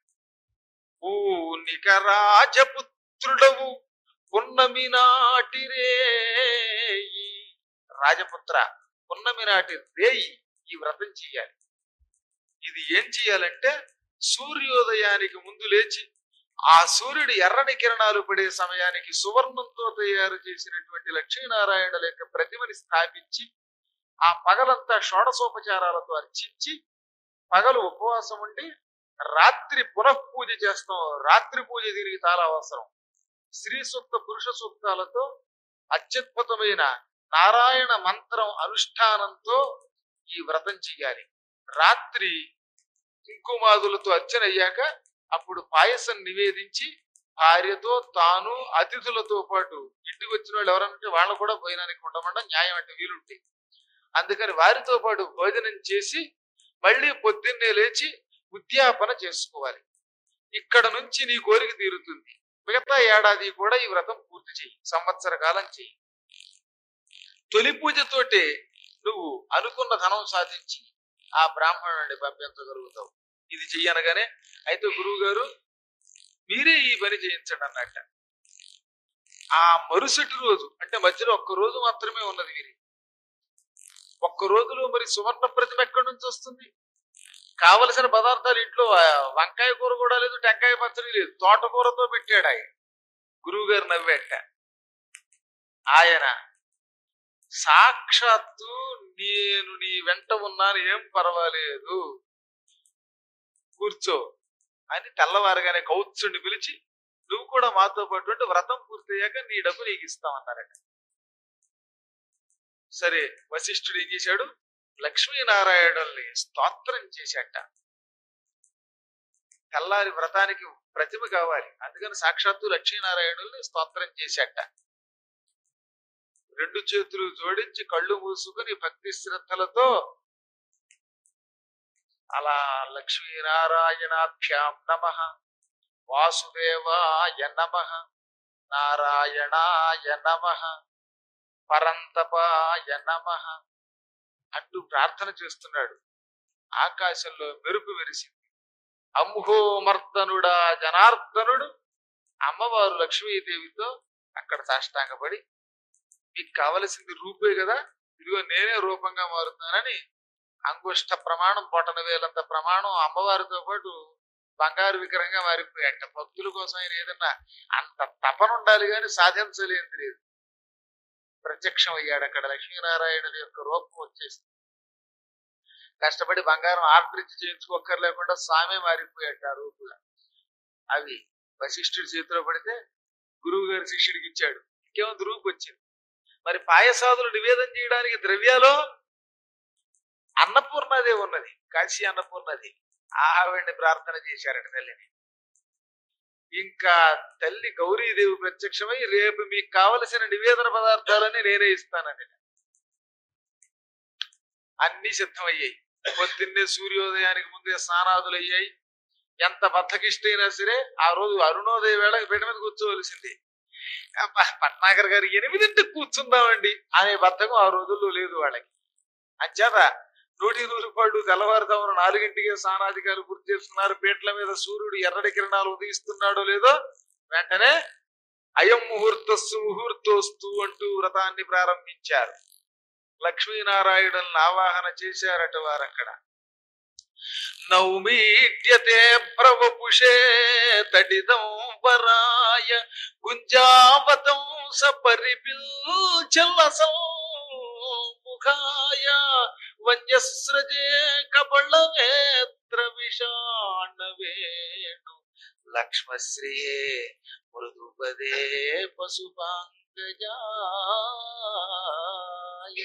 పూనిక రాజపుత్రుడవు పున్నమి నాటి రేయి రాజపుత్ర పున్నమి నాటి రేయి ఈ వ్రతం చెయ్యాలి ఇది ఏం చెయ్యాలంటే సూర్యోదయానికి ముందు లేచి ఆ సూర్యుడి ఎర్రని కిరణాలు పడే సమయానికి సువర్ణంతో తయారు చేసినటువంటి లక్ష్మీనారాయణుల యొక్క ప్రతిమని స్థాపించి ఆ పగలంతా షోడసోపచారాలతో అర్చించి పగలు ఉపవాసం ఉండి రాత్రి పునఃపూజ చేస్తాం రాత్రి పూజ దీనికి చాలా అవసరం స్త్రీ సూక్త పురుష సూక్తాలతో అత్యద్భుతమైన నారాయణ మంత్రం అనుష్ఠానంతో ఈ వ్రతం చెయ్యాలి రాత్రి కుంకుమాదులతో అర్చన అయ్యాక అప్పుడు పాయసం నివేదించి భార్యతో తాను అతిథులతో పాటు ఇంటికి వచ్చిన వాళ్ళు ఎవరంటే వాళ్ళు కూడా భోజనానికి ఉండమండం న్యాయం అంటే వీలుంటే అందుకని వారితో పాటు భోజనం చేసి మళ్ళీ పొద్దున్నే లేచి ఉద్యాపన చేసుకోవాలి ఇక్కడ నుంచి నీ కోరిక తీరుతుంది మిగతా ఏడాది కూడా ఈ వ్రతం పూర్తి చెయ్యి సంవత్సర కాలం చెయ్యి తొలి పూజతోటే నువ్వు అనుకున్న ధనం సాధించి ఆ బ్రాహ్మణుడిని పంపించగలుగుతావు ఇది చెయ్యనగానే అయితే గురువు గారు మీరే ఈ పని చేయించండి అన్నట్ట ఆ మరుసటి రోజు అంటే మధ్యలో ఒక్క రోజు మాత్రమే ఉన్నది వీరి ఒక్క రోజులో మరి సువర్ణ ప్రతిమ ఎక్కడి నుంచి వస్తుంది కావలసిన పదార్థాలు ఇంట్లో ఆ, వంకాయ కూర కూడా లేదు టెంకాయ పచ్చడి లేదు తోటకూరతో పెట్టాడు ఆయన గురువు గారు నవ్వేట ఆయన సాక్షాత్తు నేను నీ వెంట ఉన్నాను ఏం పర్వాలేదు కూర్చో అని తెల్లవారుగానే కౌత్సుని పిలిచి నువ్వు కూడా మాతో పాటు ఉంటే వ్రతం పూర్తయ్యాక నీ డబ్బు నీకు ఇస్తామన్నారట సరే వశిష్ఠుడు ఏం చేశాడు లక్ష్మీనారాయణుల్ని స్తోత్రం చేశాట తెల్లారి వ్రతానికి ప్రతిమ కావాలి అందుకని సాక్షాత్తు లక్ష్మీనారాయణుల్ని స్తోత్రం చేశాట రెండు చేతులు జోడించి కళ్ళు మూసుకుని భక్తి శ్రద్ధలతో అలా లక్ష్మీనారాయణాభ్యాం నమ వాసుదేవాయ నమ నారాయణాయ నమ పరంతపాయ నమ అంటూ ప్రార్థన చేస్తున్నాడు ఆకాశంలో మెరుపు వెరిసింది అంహో మర్దనుడా జనార్దనుడు అమ్మవారు లక్ష్మీదేవితో అక్కడ సాష్టాంగపడి మీకు కావలసింది రూపే కదా ఇదిగో నేనే రూపంగా మారుతున్నానని అంగుష్ట ప్రమాణం బొటన వేలంత ప్రమాణం అమ్మవారితో పాటు బంగారు విగ్రహంగా మారిపోయాట భక్తుల కోసం ఆయన ఏదన్నా అంత తపన ఉండాలి కానీ సాధించలేనిది లేదు ప్రత్యక్షం అయ్యాడు అక్కడ లక్ష్మీనారాయణుల యొక్క రూపం వచ్చేసి కష్టపడి బంగారం ఆర్డర్ ఇచ్చి చేయించుకోక్కర్లేకుండా స్వామి మారిపోయాట ఆ రూపుగా అవి వశిష్ఠుడి చేతిలో పడితే గురువు గారి శిష్యుడికి ఇచ్చాడు ఇంకేముంది రూపు వచ్చింది మరి పాయసాదులు నివేదన చేయడానికి ద్రవ్యాలు అన్నపూర్ణాదేవి ఉన్నది కాశీ అన్నపూర్ణది ఆవిడ్ని ప్రార్థన చేశారట తల్లిని ఇంకా తల్లి గౌరీదేవి ప్రత్యక్షమై రేపు మీకు కావలసిన నివేదన పదార్థాలని నేనే ఇస్తానని అన్ని సిద్ధమయ్యాయి పొద్దున్నే సూర్యోదయానికి ముందే స్నానాదులు అయ్యాయి ఎంత బద్దకిష్టైనా సరే ఆ రోజు అరుణోదయ వేళకి పీట మీద కూర్చోవలసింది అబ్బా, పట్నాగర్ గారు ఎనిమిదింటికి కూర్చుందామండి అనే బద్ధకం ఆ రోజుల్లో లేదు వాళ్ళకి అంచేత నూటి నూరు పళ్ళు తెల్లవారుదామున నాలుగింటికి స్నానాధికారులు పూర్తి చేస్తున్నారు పీటల మీద సూర్యుడు ఎర్రటి కిరణాలు ఉదయిస్తున్నాడో లేదో వెంటనే అయం ముహూర్తస్సు ముహూర్తోస్తు అంటూ వ్రతాన్ని ప్రారంభించారు లక్ష్మీనారాయణులను ఆవాహన చేశారట వారక్కడ నౌమీడ్యతే ప్రవపుషే తడిదం వరాయ గుంజావతం సపరిపిల్చలసం ముఖాయ వన్యస్రజే కపళవేత్ర విషాణవేణు లక్ష్మశ్రియే మృదుపదే పశుపాంగజాయ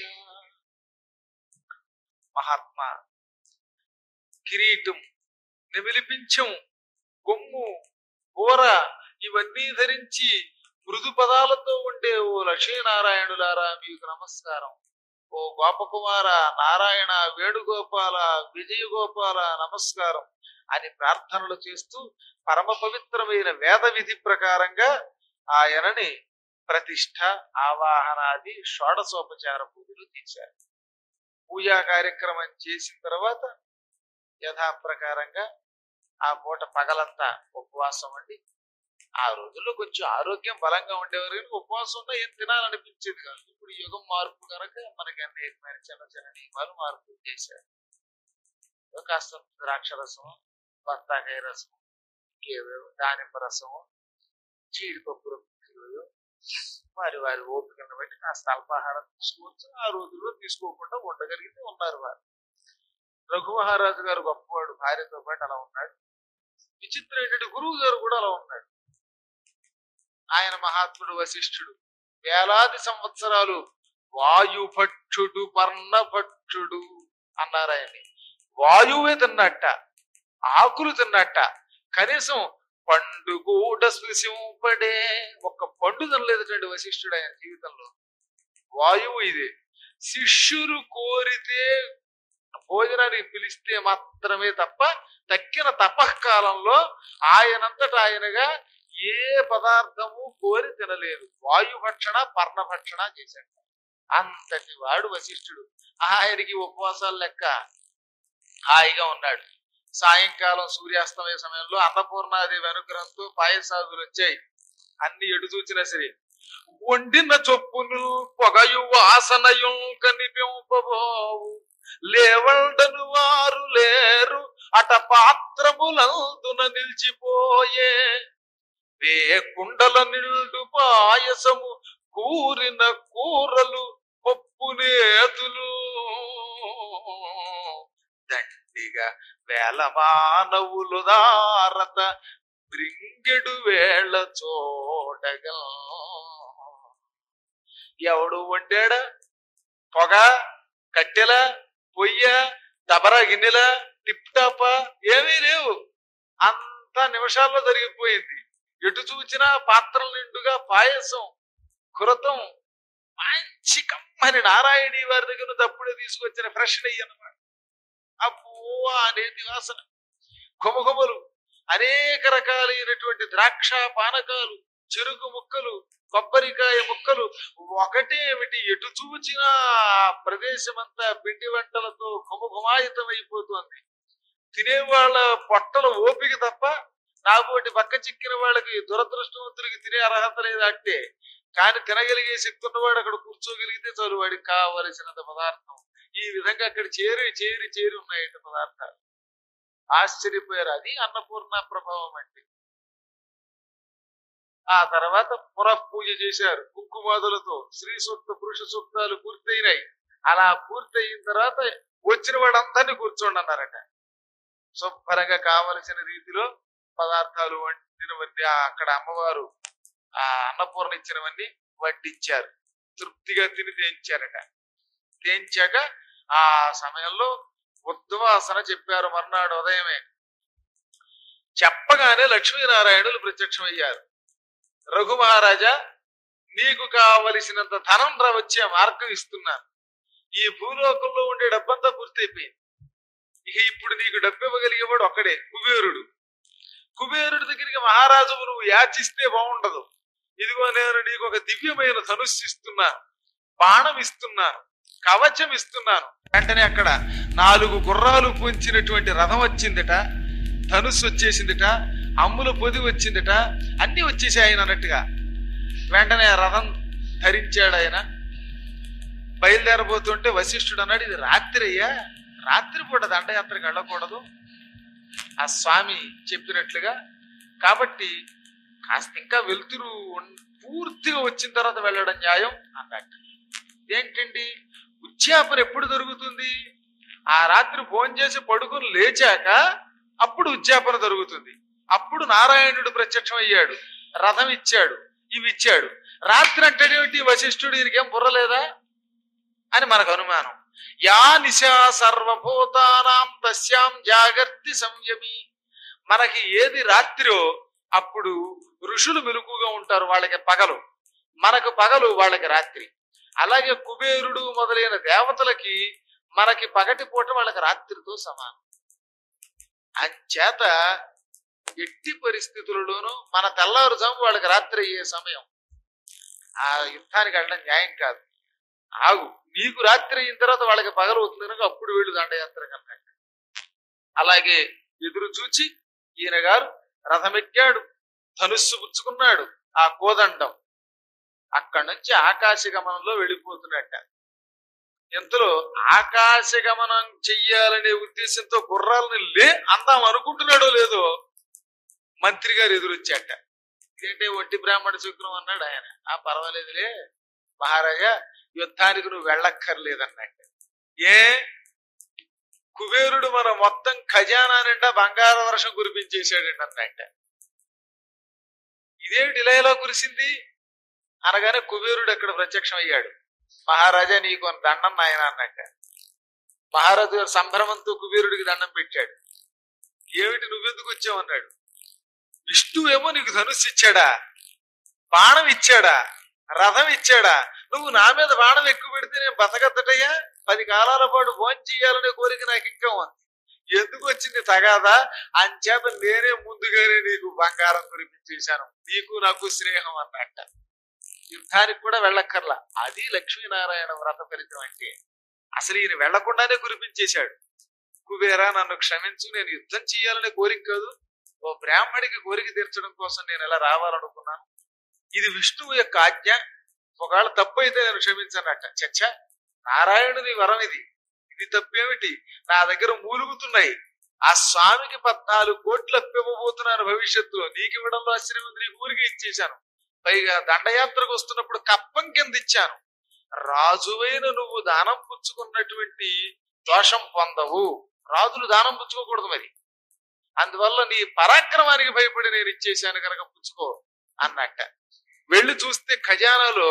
మహాత్మా కిరీటం నెమిలిపించం కొమ్ము కూర ఇవన్నీ ధరించి మృదు పదాలతో ఉండే ఓ లక్ష్మీనారాయణులారా మీకు నమస్కారం ఓ గోపకుమార నారాయణ వేణుగోపాల విజయగోపాల నమస్కారం అని ప్రార్థనలు చేస్తూ పరమ పవిత్రమైన వేద విధి ప్రకారంగా ఆయనని ప్రతిష్ఠ ఆవాహనాది షోడశోపచార పూజలు చేశారు పూజా కార్యక్రమం చేసిన తర్వాత యథాప్రకారంగా ఆ పూట పగలంతా ఉపవాసం అండి ఆ రోజుల్లో కొంచెం ఆరోగ్యం బలంగా ఉండేవారు కానీ ఉపవాసం ఉన్నా ఏం తినాలనిపించేది కాదు ఇప్పుడు యుగం మార్పు కనుక మనకి అనేకమైన చిన్న చిన్న నియమాలు మార్పు చేశారు ఏదో కాస్త ద్రాక్ష రసం బత్తాకాయ రసం ఏవేవో దానిమ్మ రసము జీడిపప్పు రొట్టెలు, వారి వారి ఓపికను బట్టి కాస్త అల్పాహారం తీసుకోవచ్చు ఆ రోజుల్లో తీసుకోకుండా ఉండగలిగితే ఉన్నారు వారు రఘు మహారాజు గారు గొప్పవాడు భార్యతో పాటు అలా ఉన్నాడు విచిత్రం ఏంటంటే గురువు గారు కూడా అలా ఉన్నాడు ఆయన మహాత్ముడు వశిష్ఠుడు వేలాది సంవత్సరాలు వాయుభక్షుడు పర్ణభక్షుడు అన్నారు ఆయన్ని వాయువే తిన్నట్ట ఆకులు తిన్నట్ట కనీసం పండు కూడా స్పృశింపడే ఒక్క పండు తినలేదటండి వశిష్ఠుడు ఆయన జీవితంలో వాయువు ఇదే శిష్యులు కోరితే భోజనానికి పిలిస్తే మాత్రమే తప్ప తక్కిన తపఃకాలంలో ఆయనంతట ఆయనగా ఏ పదార్థము కోరి తినలేదు వాయుభక్షణ పర్ణభక్షణ చేశాడు అంతటి వాడు వశిష్ఠుడు ఆయనకి ఉపవాసాలు లెక్క హాయిగా ఉన్నాడు సాయంకాలం సూర్యాస్తమయ సమయంలో అన్నపూర్ణాదేవి అనుగ్రహంతో పాయసాదులు వచ్చాయి అన్ని ఎటు చూచినా సరే వండిన చొప్పును పొగయు వాసనయు కనిపింపబోవు లేవండను వారు లేరు అట పాత్రములందున నిలిచిపోయే వే కుండల నిండు పాయసము కూరిన కూరలు పప్పు నేతులు దండిగా వేల మానవులు దారత బ్రింగెడు వేళ చూడగా ఎవడు వండాడా పొగ కట్టెల పొయ్య దబరా గిన్నెల టిప్ టాప ఏమీ లేవు అంత నిమిషాల్లో జరిగిపోయింది ఎటు చూచినా పాత్రల నిండుగా పాయసం కృతం మంచి కమ్మని నారాయణి వారి దగ్గర నుంచి అప్పుడే తీసుకొచ్చిన ఫ్రెష్ నెయ్యి అన్నమాట అబ్బో అనేది వాసన కొమకొమలు అనేక రకాలైనటువంటి ద్రాక్ష పానకాలు చెరుకు ముక్కలు కొబ్బరికాయ ముక్కలు ఒకటేమిటి ఎటు చూచినా ఆ ప్రదేశం అంతా పిండి వంటలతో కుమకుమాయితం అయిపోతుంది తినేవాళ్ళ పొట్టల ఓపిక తప్ప నాకోటి పక్క చిక్కిన వాళ్ళకి దురదృష్టవంతులకి తినే అర్హత లేదు అంటే కానీ తినగలిగే శక్తి ఉన్నవాడు అక్కడ కూర్చోగలిగితే చాలు వాడికి కావలసినంత పదార్థం ఈ విధంగా అక్కడ చేరి చేరి చేరి ఉన్నాయంట పదార్థాలు ఆశ్చర్యపోయారు అది అన్నపూర్ణ ప్రభావం అంటే ఆ తర్వాత పునః పూజ చేశారు కుంకుమాదులతో స్త్రీ సూక్త పురుష సూక్తాలు పూర్తయినాయి అలా పూర్తయిన తర్వాత వచ్చిన వాడందరినీ కూర్చోండి అన్నారట శుభ్రంగా కావలసిన రీతిలో పదార్థాలు వండినవన్నీ ఆ అక్కడ అమ్మవారు ఆ అన్నపూర్ణ ఇచ్చినవన్నీ వడ్డించారు తృప్తిగా తిని తేంచారట తేంచాక ఆ సమయంలో ఉద్వాసన చెప్పారు మర్నాడు ఉదయమే చెప్పగానే లక్ష్మీనారాయణులు ప్రత్యక్షమయ్యారు రఘు మహారాజా నీకు కావలసినంత ధనం రా వచ్చే మార్గం ఇస్తున్నాను ఈ భూలోకంలో ఉండే డబ్బంతా పూర్తయిపోయింది ఇక ఇప్పుడు నీకు డబ్బు ఇవ్వగలిగేవాడు ఒక్కడే కుబేరుడు కుబేరుడి దగ్గరికి మహారాజు నువ్వు యాచిస్తే బాగుండదు ఇదిగో నేను నీకు ఒక దివ్యమైన ధనుస్సు ఇస్తున్నాను బాణం ఇస్తున్నాను కవచం ఇస్తున్నాను వెంటనే అక్కడ నాలుగు గుర్రాలు పొంచినటువంటి రథం వచ్చిందట ధనుస్సు వచ్చేసిందిట అమ్ముల పొది వచ్చిందిట అన్ని వచ్చేసాయి ఆయన అన్నట్టుగా వెంటనే ఆ రథం ధరించాడు ఆయన బయలుదేరబోతుంటే వశిష్ఠుడు అన్నాడు ఇది రాత్రి అయ్యా రాత్రిపూట దండయాత్రకు వెళ్ళకూడదు ఆ స్వామి చెప్పినట్లుగా కాబట్టి కాస్త ఇంకా వెలుతురు ఉన్- పూర్తిగా వచ్చిన తర్వాత వెళ్ళడం న్యాయం అన్నట్టు ఏంటండి ఉచ్చాపన ఎప్పుడు జరుగుతుంది ఆ రాత్రి భోజనం చేసి పడుకుని లేచాక అప్పుడు ఉచ్చాపన జరుగుతుంది అప్పుడు నారాయణుడు ప్రత్యక్షం అయ్యాడు రథం ఇచ్చాడు ఇవి ఇచ్చాడు రాత్రి అంటేనేమిటి వశిష్ఠుడు ఈయనకేం బుర్రలేదా అని మనకు అనుమానం యా నిశా సర్వభూతానాం తస్యాం జాగర్తి సంయమి మనకి ఏది రాత్రో అప్పుడు ఋషులు మెలుకుగా ఉంటారు వాళ్ళకి పగలు మనకు పగలు వాళ్ళకి రాత్రి అలాగే కుబేరుడు మొదలైన దేవతలకి మనకి పగటి పూట వాళ్ళకి రాత్రితో సమానం అంచేత ఎట్టి పరిస్థితులలోనూ మన తెల్లారుజాము వాళ్ళకి రాత్రి అయ్యే సమయం ఆ యుద్ధానికి వెళ్ళడం న్యాయం కాదు ఆగు నీకు రాత్రి అయిన తర్వాత వాళ్ళకి పగలు అవుతుంది కనుక అప్పుడు వీళ్ళు దండయాత్ర కన్నా అలాగే ఎదురు చూచి ఈయన గారు రథమెక్కాడు ధనుస్సు పుచ్చుకున్నాడు ఆ కోదండం అక్కడి నుంచి ఆకాశ గమనంలో వెళ్ళిపోతున్నట్ట ఎంతలో ఆకాశ గమనం చెయ్యాలనే ఉద్దేశంతో గుర్రాలను లే అందాం అనుకుంటున్నాడో లేదో మంత్రి గారు ఎదురొచ్చాట ఇదేంటే ఒట్టి బ్రాహ్మణ శుక్రం అన్నాడు ఆయన ఆ పర్వాలేదులే మహారాజా యుద్ధానికి నువ్వు వెళ్ళక్కర్లేదన్నట్టు ఏ కుబేరుడు మన మొత్తం ఖజానా నిండా బంగార వర్షం కురిపించేశాడండి అన్నట్ట ఇదేమిటి ఇలా ఎలా కురిసింది అనగానే కుబేరుడు అక్కడ ప్రత్యక్షం అయ్యాడు మహారాజా నీకు దండం నాయన అన్నట్ట మహారాజు గారు సంభ్రమంతో కుబేరుడికి దండం పెట్టాడు ఏమిటి నువ్వెందుకు వచ్చావు అన్నాడు విష్ణువేమో నీకు ధనుస్సు ఇచ్చాడా బాణం ఇచ్చాడా రథం ఇచ్చాడా నువ్వు నా మీద బాణం ఎక్కువ పెడితే నేను బతకద్దటయ్యా పది కాలాల పాటు భోజనం చేయాలనే కోరిక నాకు ఇంకా ఉంది ఎందుకు వచ్చింది తగాదా అంచేత నేనే ముందుగానే నీకు బంగారం కురిపించేశాను నీకు నాకు స్నేహం అన్నట్ట యుద్ధానికి కూడా వెళ్ళక్కర్లా అది లక్ష్మీనారాయణ వ్రత ఫలితం అంటే అసలు ఈయన వెళ్లకుండానే కురిపించేశాడు కుబేరా నన్ను క్షమించు నేను యుద్ధం చేయాలనే కోరిక కాదు ఓ బ్రాహ్మడికి కోరిక తీర్చడం కోసం నేను ఎలా రావాలనుకున్నాను ఇది విష్ణువు యొక్క ఆజ్ఞ ఒకవేళ తప్పు అయితే నేను క్షమించానట చచ్చ నారాయణుని వరం ఇది ఇది తప్పేమిటి నా దగ్గర మూలుగుతున్నాయి ఆ స్వామికి పద్నాలుగు కోట్లు అప్పివ్వబోతున్నాను భవిష్యత్తులో నీకు ఇవ్వడంలో ఆశ్చర్యం ఉంది నీకు ఊరికే ఇచ్చేశాను పైగా దండయాత్రకు వస్తున్నప్పుడు కప్పం కింద ఇచ్చాను రాజువైన నువ్వు దానం పుచ్చుకున్నటువంటి దోషం పొందవు రాజులు దానం పుచ్చుకోకూడదు మరి అందువల్ల నీ పరాక్రమానికి భయపడి నేను ఇచ్చేశాను కనుక పుచ్చుకో అన్నట్ట వెళ్ళి చూస్తే ఖజానాలో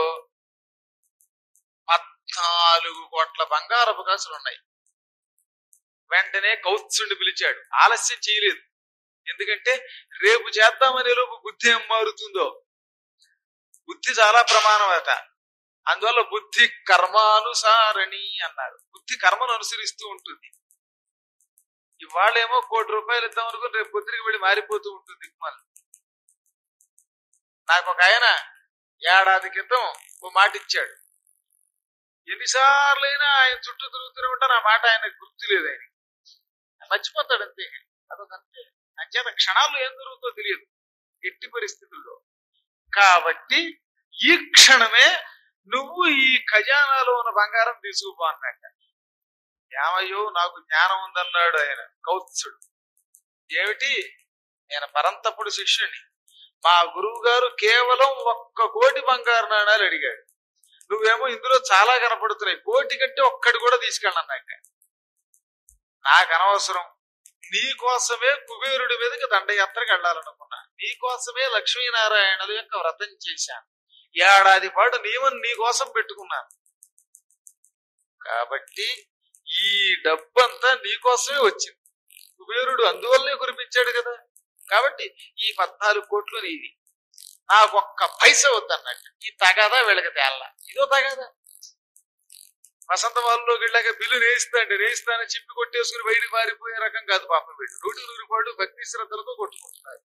పద్నాలుగు కోట్ల బంగారపు కాసులు ఉన్నాయి వెంటనే కౌత్సుడిని పిలిచాడు ఆలస్యం చేయలేదు ఎందుకంటే రేపు చేద్దామనే లోపు బుద్ధి ఏం మారుతుందో బుద్ధి చాలా ప్రమాణమట అందువల్ల బుద్ధి కర్మానుసారణి అన్నారు బుద్ధి కర్మను అనుసరిస్తూ ఉంటుంది ఇవాళేమో కోటి రూపాయలు ఇద్దాం అనుకుని రేపు పొద్దురికి వెళ్ళి మారిపోతూ ఉంటుంది మళ్ళీ నాకు ఒక ఆయన ఏడాది క్రితం ఓ మాట ఇచ్చాడు ఎన్నిసార్లైనా ఆయన చుట్టూ తిరుగుతూనే ఉంటా నా మాట ఆయన గుర్తు లేదు ఆయన మర్చిపోతాడు అంతే అదొకంతే అంచేత క్షణాల్లో ఏం జరుగుతుందో తెలియదు ఎట్టి పరిస్థితుల్లో కాబట్టి ఈ క్షణమే నువ్వు ఈ ఖజానాలో ఉన్న బంగారం తీసుకుపో అన్నట్ట ఏమయ్యో నాకు జ్ఞానం ఉందన్నాడు ఆయన కౌత్సుడు ఏమిటి నేను పరంతపుడు శిష్యుని మా గురువు గారు కేవలం ఒక్క కోటి బంగారు నాణాలు అడిగాడు నువ్వేమో ఇందులో చాలా కనపడుతున్నాయి కోటి కంటే ఒక్కటి కూడా తీసుకెళ్ళన్నట్ట నాకు అనవసరం నీ కోసమే కుబేరుడి మీదకి దండయాత్రకు వెళ్ళాలనుకున్నా నీ కోసమే లక్ష్మీనారాయణుల యొక్క వ్రతం చేశాను ఏడాది పాటు నియమం నీ కోసం పెట్టుకున్నాను కాబట్టి ఈ డబ్బంతా నీ కోసమే వచ్చింది కుబేరుడు అందువల్లనే కురిపించాడు కదా కాబట్టి ఈ పద్నాలుగు కోట్లు నీది నాకు ఒక్క పైస వద్దన్నట్టు ఈ తగాదా వీళ్ళకి తేల్లా ఇదో తగాదా వసంత వాళ్ళలోకి వెళ్ళాక బిల్లు నేయిస్తా అంటే నేయిస్తానని చెప్పి కొట్టేసుకుని బయటికి పారిపోయే రకం కాదు పాపం వీళ్ళు నూటి నూరు పాటు భక్తి శ్రద్ధలతో కొట్టుకుంటున్నారు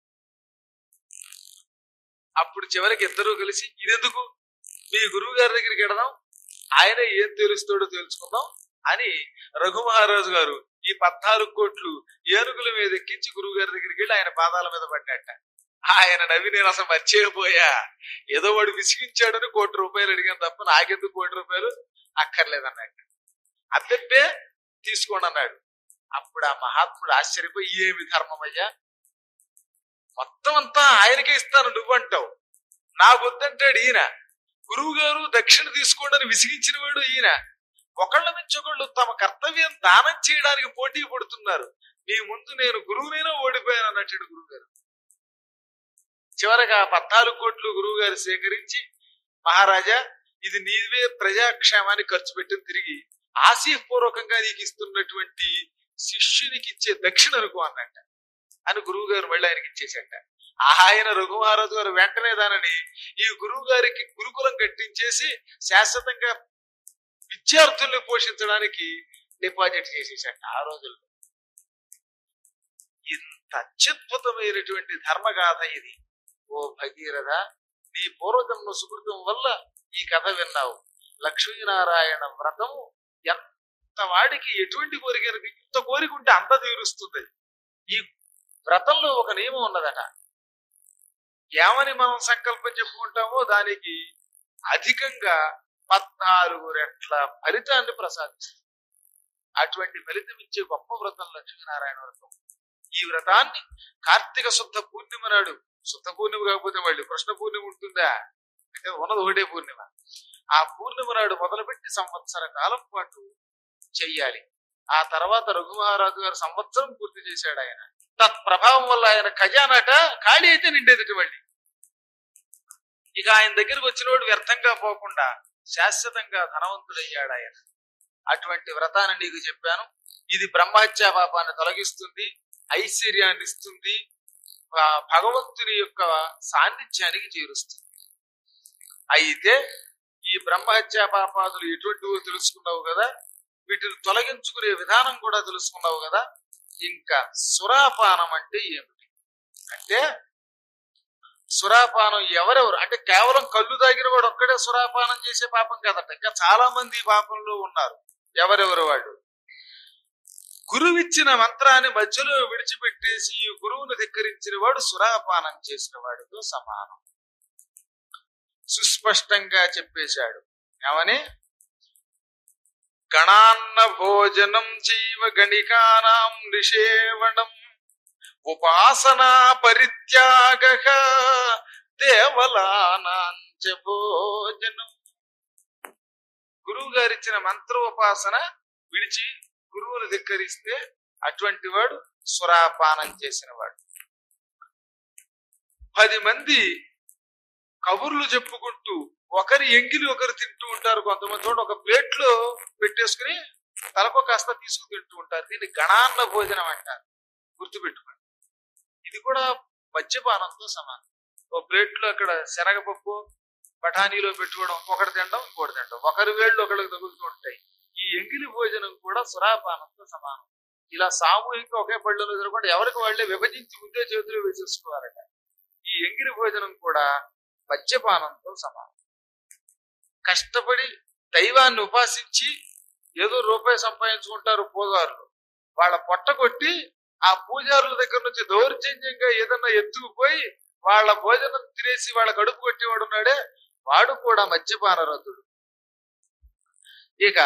అప్పుడు చివరికి ఇద్దరూ కలిసి ఇదెందుకు మీ గురువు గారి దగ్గరికి వెడదాం ఆయన ఏం తెలుస్తాడో తెలుసుకుందాం అని రఘు మహారాజు గారు ఈ పద్నాలుగు కోట్లు ఏనుగుల మీద ఎక్కించి గురువు గారి దగ్గరికి వెళ్ళి ఆయన పాదాల మీద పడ్డట ఆయన నవ్వి నేను అసలు మర్చిపోయా ఏదో వాడు విసిగించాడని కోటి రూపాయలు అడిగాను తప్ప నాకెందుకు కోటి రూపాయలు అక్కర్లేదన్నట్టు అద్దెబ్బే తీసుకోండి అన్నాడు అప్పుడు ఆ మహాత్ముడు ఆశ్చర్యపోయి ఏమి ధర్మమయ్యా మొత్తం అంతా ఆయనకే ఇస్తాను నువ్వంటావు నా వద్దంటాడు ఈయన గురువు గారు దక్షిణ తీసుకోండి అని విసిగించిన వాడు ఈయన ఒకళ్ళ నుంచి ఒకళ్ళు తమ కర్తవ్యం దానం చేయడానికి పోటీ పడుతున్నారు మీ ముందు నేను గురువునైనా ఓడిపోయాను అన్నట్టు గురువు గారు చివరగా పద్నాలుగు కోట్లు గురువు గారు సేకరించి మహారాజా ఇది నీవే ప్రజాక్షేమాన్ని ఖర్చు పెట్టిన తిరిగి ఆశీపూర్వకంగా నీకు ఇస్తున్నటువంటి శిష్యునికి ఇచ్చే దక్షిణ అనుకో అన్నట్ట అని గురువు గారు మళ్ళీ ఆయనకి ఇచ్చేసట ఆయన రఘుమహారాజు గారు వెంటనే దానిని ఈ గురువు గారికి గురుకులం కట్టించేసి శాశ్వతంగా విద్యార్థుల్ని పోషించడానికి డిపాజిట్ చేసేసాడు ఆ రోజుల్లో ఇంత అత్యద్భుతమైనటువంటి ధర్మగాథ ఇది ఓ భగీరథ నీ పూర్వజన్మ సుకృతం వల్ల ఈ కథ విన్నావు లక్ష్మీనారాయణ వ్రతము ఎంత వాడికి ఎటువంటి కోరిక ఇంత కోరిక ఉంటే అంత తీరుస్తుంది ఈ వ్రతంలో ఒక నియమం ఉన్నదట ఏమని మనం సంకల్పం చెప్పుకుంటామో దానికి అధికంగా పద్నాలుగు రెట్ల ఫలితాన్ని ప్రసాదిస్తుంది అటువంటి ఫలితం ఇచ్చే గొప్ప వ్రతం లక్ష్మీనారాయణ వ్రతం ఈ వ్రతాన్ని కార్తీక శుద్ధ పూర్ణిమ నాడు శుద్ధ పూర్ణిమ కాకపోతే మళ్ళీ కృష్ణ పూర్ణిమ ఉంటుందా అంటే ఉన్నది ఒకటే పూర్ణిమ ఆ పూర్ణిమ నాడు మొదలుపెట్టి సంవత్సర కాలం పాటు చెయ్యాలి ఆ తర్వాత రఘుమహారాజు గారు సంవత్సరం పూర్తి చేశాడు ఆయన తత్ప్రభావం వల్ల ఆయన ఖజానాట ఖాళీ అయితే నిండేది మళ్ళీ ఇక ఆయన దగ్గరకు వచ్చినోడు వ్యర్థంగా పోకుండా శాశ్వతంగా ధనవంతుడయ్యాడు ఆయన అటువంటి వ్రతాన్ని నీకు చెప్పాను ఇది బ్రహ్మహత్యా పాపాన్ని తొలగిస్తుంది ఐశ్వర్యాన్ని ఇస్తుంది ఆ భగవంతుని యొక్క సాన్నిధ్యానికి చేరుస్తుంది అయితే ఈ బ్రహ్మహత్యా పాపాదులు ఎటువంటివో తెలుసుకున్నావు కదా వీటిని తొలగించుకునే విధానం కూడా తెలుసుకున్నావు కదా ఇంకా సురాపానం అంటే ఏమిటి అంటే సురాపానం ఎవరెవరు అంటే కేవలం కళ్ళు తాగిన వాడు ఒక్కడే సురాపానం చేసే పాపం కదట ఇంకా చాలా మంది ఈ పాపంలో ఉన్నారు ఎవరెవరు వాడు గురువిచ్చిన మంత్రాన్ని మధ్యలో విడిచిపెట్టేసి ఈ గురువును ధిక్కరించిన వాడు సురాపానం చేసిన వాడితో సమానం సుస్పష్టంగా చెప్పేశాడు ఏమని గణాన్న భోజనం చైవ గణికానాం నిషేవణం ఉపాసనా పరిత్యాగ దేవలానాంచ భోజనం గురువు గారిచ్చిన మంత్రోపాసన విడిచి గురువును ధిక్కరిస్తే అటువంటి వాడు సురాపానం చేసిన వాడు పది మంది కబుర్లు చెప్పుకుంటూ ఒకరి ఎంగిలి ఒకరు తింటూ ఉంటారు కొంతమంది చూడండి ఒక ప్లేట్ లో పెట్టేసుకుని తలపో కాస్త తీసుకు తింటూ ఉంటారు దీన్ని గణాన్న భోజనం అంటారు గుర్తుపెట్టుకోండి ఇది కూడా మద్యపానంతో సమానం ఓ ప్లేట్ లో అక్కడ శనగపప్పు బఠానీలో పెట్టుకోవడం ఒకటి తినడం ఇంకోటి తినడం ఒకరి వేళ్ళు ఒకరికి తగులుతూ ఉంటాయి ఈ ఎంగిలి భోజనం కూడా సురాపానంతో సమానం ఇలా సామూహికంగా ఒకే పళ్ళలో జరగకుండా ఎవరికి వాళ్ళే విభజించి ముందే చేతులు వేసేసుకోవాలట ఈ ఎంగిలి భోజనం కూడా మద్యపానంతో సమానం కష్టపడి దైవాన్ని ఉపాసించి ఏదో రూపాయి సంపాదించుకుంటారు పూజారులు వాళ్ళ పొట్ట కొట్టి ఆ పూజారుల దగ్గర నుంచి దౌర్జన్యంగా ఏదన్నా ఎత్తుకుపోయి వాళ్ళ భోజనం తినేసి వాళ్ళ కడుపు కొట్టేవాడు ఉన్నాడే వాడు కూడా మద్యపాన రతుడు ఇక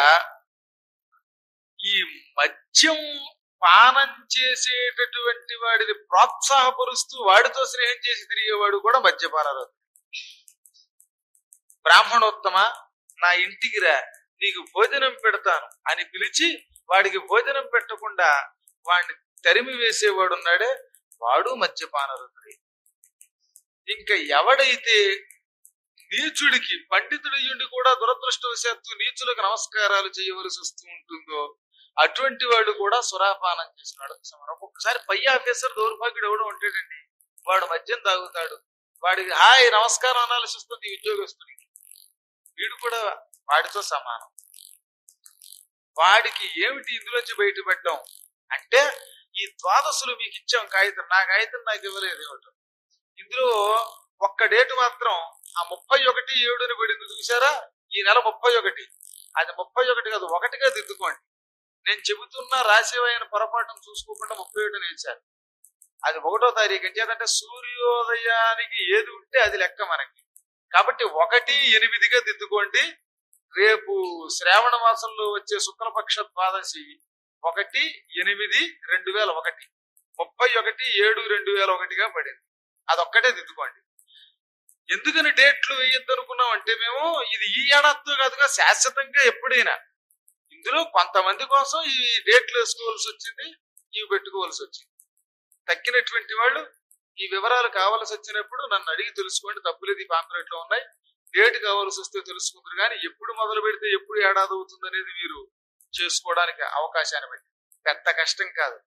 ఈ మద్యం పానం చేసేటటువంటి వాడిని ప్రోత్సాహపరుస్తూ వాడితో స్నేహం చేసి తిరిగేవాడు కూడా మద్యపాన రతుడు బ్రాహ్మణోత్తమ నా ఇంటికి రా నీకు భోజనం పెడతాను అని పిలిచి వాడికి భోజనం పెట్టకుండా వాడిని తరిమి వేసేవాడు ఉన్నాడే వాడు మద్యపానరుతుడే ఇంకా ఎవడైతే నీచుడికి పండితుడయ్యుండి కూడా దురదృష్టవశాత్తు నీచులకు నమస్కారాలు చేయవలసి వస్తూ ఉంటుందో అటువంటి వాడు కూడా సురాపానం చేసినాడు సమానం ఒక్కొక్కసారి పై ఆఫీసర్ దౌర్భాగ్యుడు ఎవడో ఉంటాడండి వాడు మద్యం తాగుతాడు వాడికి హాయ్ నమస్కారం అనాల్సి వస్తుంది ఈ ఉద్యోగస్తుడికి వీడు కూడా వాడితో సమానం వాడికి ఏమిటి ఇందులోంచి బయటపడ్డాం అంటే ఈ ద్వాదశులు మీకు ఇచ్చాం కాగితం నా కాగితం నాకు ఇవ్వలేదు ఏమిటో ఇందులో ఒక్క డేటు మాత్రం ఆ ముప్పై ఒకటి ఏడుని పడింది చూసారా ఈ నెల ముప్పై ఒకటి అది ముప్పై ఒకటి కాదు ఒకటిగా దిద్దుకోండి నేను చెబుతున్న రాసేవైన పొరపాటును చూసుకోకుండా ముప్పై ఒకటి నేర్చారు అది ఒకటో తారీఖు ఎంచేదంటే సూర్యోదయానికి ఏది ఉంటే అది లెక్క మనకి కాబట్టి ఒకటి ఎనిమిదిగా దిద్దుకోండి రేపు శ్రావణ మాసంలో వచ్చే శుక్లపక్ష ద్వాదశి ఒకటి ఎనిమిది రెండు వేల ఒకటి ముప్పై ఒకటి ఏడు రెండు వేల ఒకటిగా పడింది అదొక్కటే దిద్దుకోండి ఎందుకని డేట్లు వేయొద్దు అనుకున్నాం అంటే మేము ఇది ఈ ఏడాదితో కాదుగా శాశ్వతంగా ఎప్పుడైనా ఇందులో కొంతమంది కోసం ఈ డేట్లు వేసుకోవాల్సి వచ్చింది ఇవి పెట్టుకోవాల్సి వచ్చింది తక్కినటువంటి వాళ్ళు ఈ వివరాలు కావాల్సి వచ్చినప్పుడు నన్ను అడిగి తెలుసుకోండి తప్పులేదు ఈ పాంప్లెట్ లో ఉన్నాయి డేట్ కావాల్సి వస్తే తెలుసుకుంటారు కానీ ఎప్పుడు మొదలు పెడితే ఎప్పుడు ఏడాది అవుతుంది అనేది మీరు చేసుకోవడానికి అవకాశాన్ని బట్టి పెద్ద కష్టం కాదు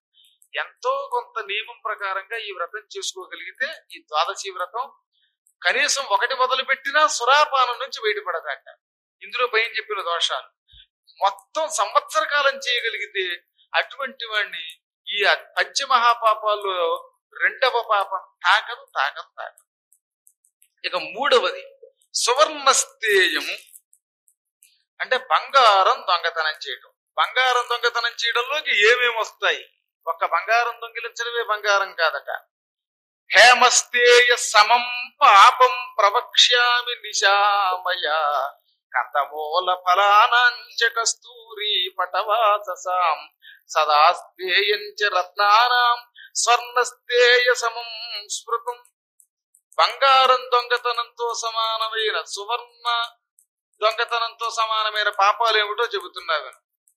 ఎంతో కొంత నియమం ప్రకారంగా ఈ వ్రతం చేసుకోగలిగితే ఈ ద్వాదశి వ్రతం కనీసం ఒకటి మొదలు పెట్టినా సురాపానం నుంచి బయటపడదాక ఇందులో పైన చెప్పిన దోషాలు మొత్తం సంవత్సర కాలం చేయగలిగితే అటువంటి వాడిని ఈ పంచమహాపాపాల్లో రెండవ పాపం తాకదు తాకదు తాకదు ఇక మూడవది సువర్ణస్థేయము అంటే బంగారం దొంగతనం చేయడం బంగారం దొంగతనం చేయడంలోకి ఏమేమి వస్తాయి ఒక్క బంగారం దొంగిలించడమే బంగారం కాదట హేమస్తేయ సమం పాపం ప్రవక్ష్యామి నిశామయ కథమూల ఫలానాంచ కస్తూరి పటవాససాం సదాస్తేయంచ రత్నానాం స్వర్ణస్తేయ సమం స్మృతం బంగారం దొంగతనంతో సమానమైన సువర్ణ దొంగతనంతో సమానమైన పాపాలు ఏమిటో చెబుతున్నాను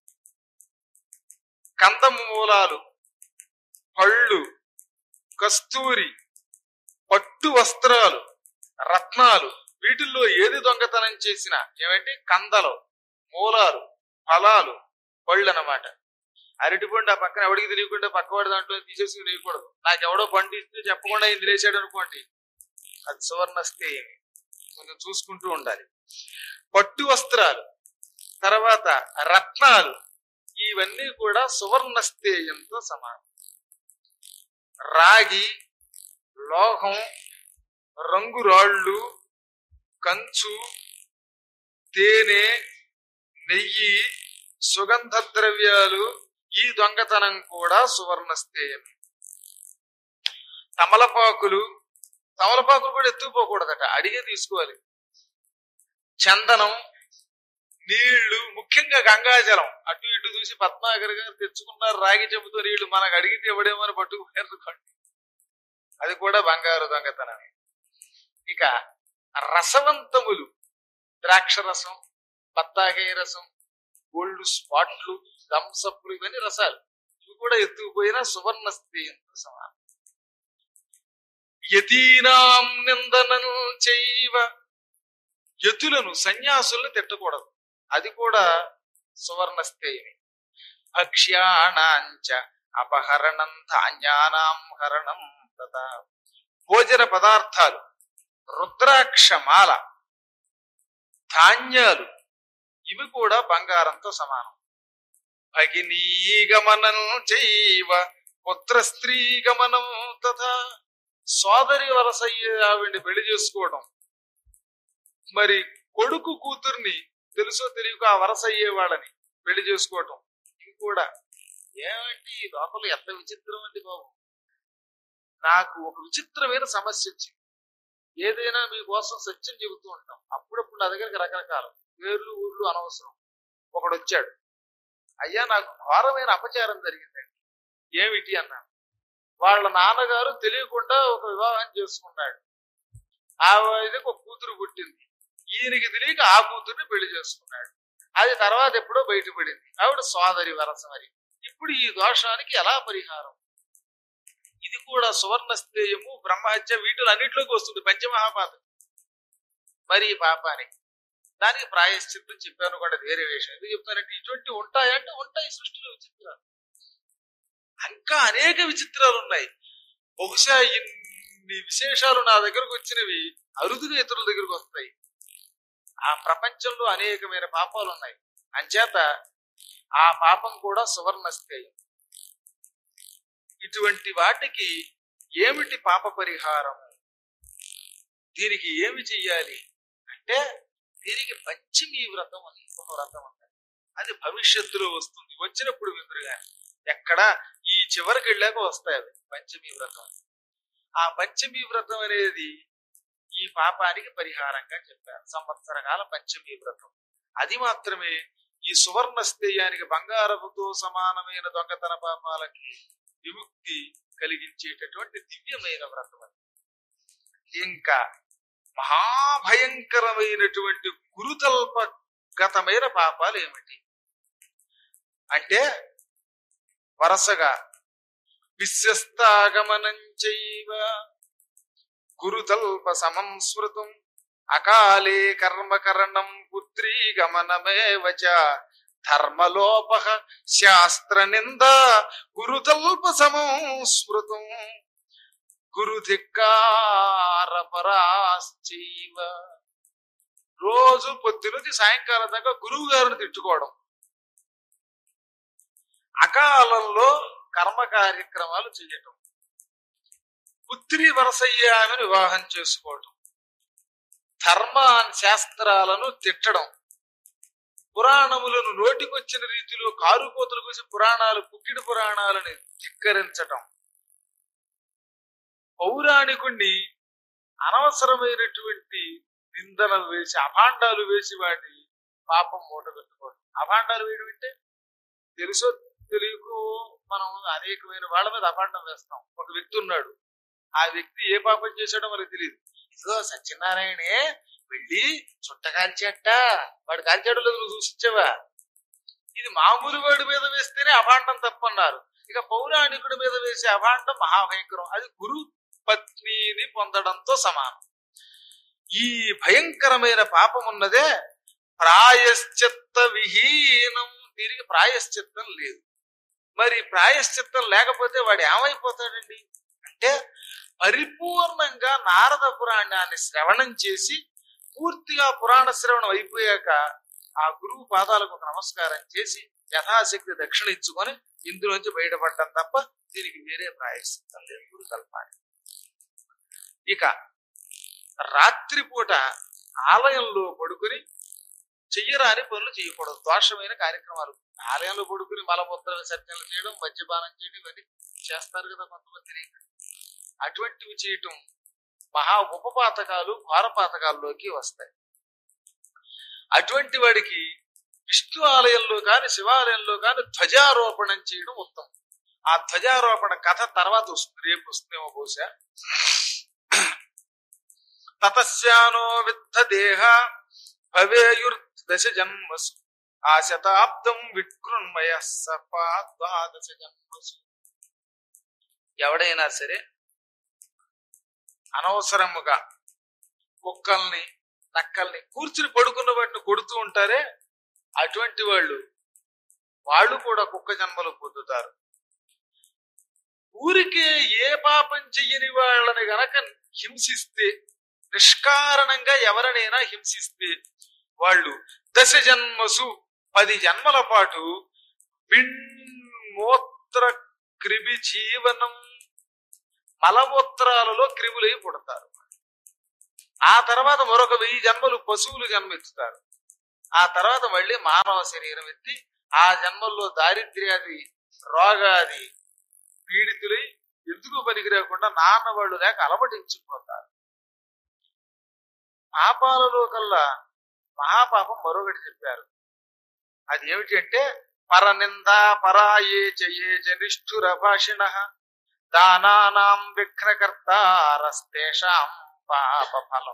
కందము మూలాలు పళ్ళు కస్తూరి పట్టు వస్త్రాలు రత్నాలు వీటిల్లో ఏది దొంగతనం చేసినా ఏమంటే కందలు మూలాలు ఫలాలు పళ్ళు అన్నమాట అరటిపండు ఆ పక్కన ఎవడికి తెలియకుండా పక్కవాడి దాంట్లో తీసేసి వేయకూడదు నాకు ఎవడో పండు ఇస్తే చెప్పకుండా ఏం తినేసాడు అనుకోండి అది సువర్ణస్థేయం కొంచెం చూసుకుంటూ ఉండాలి పట్టు వస్త్రాలు తర్వాత రత్నాలు ఇవన్నీ కూడా సువర్ణస్థేయంతో సమానం రాగి లోహం రంగురాళ్ళు కంచు తేనె నెయ్యి సుగంధ ద్రవ్యాలు ఈ దొంగతనం కూడా సువర్ణస్థేయం తమలపాకులు తమలపాకులు కూడా ఎత్తుకుపోకూడదట అడిగే తీసుకోవాలి చందనం నీళ్లు ముఖ్యంగా గంగాజలం అటు ఇటు చూసి పద్మాకర్ గారు తెచ్చుకున్నారు రాగి చెబుతూ నీళ్లు మనకు అడిగితే ఎవడేమో అని పట్టుకుపోయారు అనుకోండి అది కూడా బంగారు దొంగతనమే ఇక రసవంతములు ద్రాక్ష రసం బత్తాకాయ రసం గోల్డ్ స్పాట్లు దంసప్పులు ఇవన్నీ రసాలు ఇవి కూడా ఎత్తుకుపోయిన సువర్ణ స్థితితో సమానం యతీనాం నిందనను చేయవ యతులను సన్యాసులను తిట్టకూడదు అది కూడా సువర్ణ స్థేయమే భక్ష్యాణాంచ అపహరణం ధాన్యానాం హరణం తథా భోజన పదార్థాలు రుద్రాక్షమాల ధాన్యాలు ఇవి కూడా బంగారంతో సమానం భగినీ గమనం చేయవ పుత్ర స్త్రీ గమనం తథా సోదరి వరసయ్య ఆవిడ్ని పెళ్లి చేసుకోవడం మరి కొడుకు కూతుర్ని తెలుసో తెలియక ఆ వరస అయ్యేవాళ్ళని పెళ్లి చేసుకోవటం ఇది కూడా ఏమంటే ఈ లోపల ఎంత విచిత్రం అండి బాబు నాకు ఒక విచిత్రమైన సమస్య వచ్చింది ఏదైనా మీకోసం సత్యం చెబుతూ ఉంటాం అప్పుడప్పుడు నా దగ్గరికి రకరకాల పేర్లు ఊర్లు అనవసరం ఒకడు వచ్చాడు అయ్యా నాకు ఘోరమైన అపచారం జరిగిందండి ఏమిటి అన్నాను వాళ్ళ నాన్నగారు తెలియకుండా ఒక వివాహం చేసుకున్నాడు ఆ ఇదికి ఒక కూతురు పుట్టింది ఈయనకి తెలియక ఆ కూతుర్ని పెళ్లి చేసుకున్నాడు అది తర్వాత ఎప్పుడో బయటపడింది ఆవిడ సోదరి వరస మరి ఇప్పుడు ఈ దోషానికి ఎలా పరిహారం ఇది కూడా సువర్ణ స్థేయము బ్రహ్మహత్య వీటిలో అన్నింటిలోకి వస్తుంది పంచమహాపాతం మరి ఈ పాపానికి దానికి ప్రాయశ్చిత్తం చెప్పాను కూడా వేరే విషయం ఎందుకు చెప్తానంటే ఇటువంటి ఉంటాయంటే ఉంటాయి సృష్టిలో విచిత్రాలు ఇంకా అనేక విచిత్రాలు ఉన్నాయి బహుశా ఇన్ని విశేషాలు నా దగ్గరకు వచ్చినవి అరుదుగా ఇతరుల దగ్గరకు వస్తాయి ఆ ప్రపంచంలో అనేకమైన పాపాలు ఉన్నాయి అంచేత ఆ పాపం కూడా సువర్ణస్థేయం ఇటువంటి వాటికి ఏమిటి పాప పరిహారము దీనికి ఏమి చెయ్యాలి అంటే దీనికి పంచమీ వ్రతం అని ఒక వ్రతం అంటారు అది భవిష్యత్తులో వస్తుంది వచ్చినప్పుడు విందురుగా ఎక్కడ ఈ చివరికి వెళ్ళాక వస్తాయి అవి పంచమీ వ్రతం ఆ పంచమీ వ్రతం అనేది ఈ పాపానికి పరిహారంగా చెప్పారు సంవత్సర కాల పంచమీ వ్రతం అది మాత్రమే ఈ సువర్ణ స్థేయానికి బంగారపుతో సమానమైన దొంగతన పాపాలకి విముక్తి కలిగించేటటువంటి దివ్యమైన వ్రతం అది ఇంకా మహాభయంకరమైనటువంటి గురుతల్పగతమైన పాపాలు ఏమిటి అంటే వరసగా విశ్వస్తాగమనం చైవ గురుతల్ప సంస్మృతం అకాలే కర్మకరణం పుత్రీ గమనమేవ చ ధర్మలోప శాస్త్ర నింద గురుతల్ప సంస్మృతం గురుధిక్కార పరాశ్చైవ రోజు పొద్దు నుంచి సాయంకాలం దాకా గురువు గారిని తిట్టుకోవడం అకాలంలో కర్మ కార్యక్రమాలు చేయటం పుత్రి వరసయ్యామని వివాహం చేసుకోవటం ధర్మ శాస్త్రాలను తిట్టడం పురాణములను నోటికొచ్చిన రీతిలో కారుకోతలు కోసి పురాణాలు పుక్కిడి పురాణాలని ధిక్కరించటం పౌరాణికుణ్ణి అనవసరమైనటువంటి నిందనలు వేసి అభాండాలు వేసి వాడి పాపం మూట కట్టుకోవడం అభాండాలు వేయడం అంటే తెలుసో తెలియకు మనం అనేకమైన వాళ్ళ మీద అభాండం వేస్తాం ఒక వ్యక్తి ఉన్నాడు ఆ వ్యక్తి ఏ పాపం చేశాడో మనకు తెలియదు ఇదిగో సత్యనారాయణే వెళ్ళి చుట్ట కాల్చేట వాడు కాల్చాడో లేదు నువ్వు చూసిచ్చావా ఇది మామూలు వాడి మీద వేస్తేనే అభాండం తప్పన్నారు ఇక పౌరాణికుడి మీద వేసే అభాండం మహాభయంకరం అది గురు పత్నిని పొందడంతో సమానం ఈ భయంకరమైన పాపం ఉన్నదే ప్రాయశ్చిత్త విహీనం దీనికి ప్రాయశ్చిత్తం లేదు మరి ప్రాయశ్చిత్తం లేకపోతే వాడు ఏమైపోతాడండి అంటే పరిపూర్ణంగా నారద పురాణాన్ని శ్రవణం చేసి పూర్తిగా పురాణ శ్రవణం అయిపోయాక ఆ గురువు పాదాలకు ఒక నమస్కారం చేసి యథాశక్తి దక్షిణ ఇచ్చుకొని ఇందులోంచి బయటపడటం తప్ప దీనికి వేరే ప్రాయశ్చిత్తం లేదు గురు కల్పాన్ని ఇక రాత్రిపూట ఆలయంలో పడుకుని చెయ్యరాని పనులు చేయకూడదు దోషమైన కార్యక్రమాలు ఆలయంలో పడుకుని మలమూత్ర విసర్జనలు చేయడం మద్యపానం చేయడం ఇవన్నీ చేస్తారు కదా కొంతమంది అటువంటివి చేయటం మహా ఉపపాతకాలు ఘోరపాతకాల్లోకి వస్తాయి అటువంటి వాడికి విష్ణు ఆలయంలో కాని శివాలయంలో కాని ధ్వజారోపణం చేయడం ఉత్తమం ఆ ధ్వజారోపణ కథ తర్వాత వస్తుంది రేపు వస్తుందేమో బహుశా తతస్యానో విద్ధ దేహ భవేయుర్దశ జన్మసు ఆ శతాబ్దం వికృన్మయ సపా ద్వాదశ జన్మసు ఎవడైనా సరే అనవసరముగా కుక్కల్ని నక్కల్ని కూర్చుని పడుకున్న వాటిని కొడుతూ ఉంటారే అటువంటి వాళ్ళు వాళ్ళు కూడా కుక్క జన్మలు పొందుతారు ఊరికే ఏ పాపం చెయ్యని వాళ్ళని గనక హింసిస్తే నిష్కారణంగా ఎవరినైనా హింసిస్తే వాళ్ళు దశ జన్మసు పది జన్మల పాటు బిన్మూత్ర క్రిమి జీవనం మలమూత్రాలలో క్రిములై పుడతారు ఆ తర్వాత మరొక వెయ్యి జన్మలు పశువులు జన్మెత్తుతారు ఆ తర్వాత మళ్ళీ మానవ శరీరం ఎత్తి ఆ జన్మల్లో దారిద్ర్యాది రోగాది పీడితులై ఎందుకు పనికి రాకుండా నాన్న వాళ్ళు లేక అలమటించిపోతారు పాపాలలో కల్లా మహాపాపం మరొకటి చెప్పారు అది ఏమిటి అంటే పరనింద పరాయే చయే జనిష్ఠుర భాషిణ దానానాం విఘ్నకర్తారస్తేషాం పాప ఫలం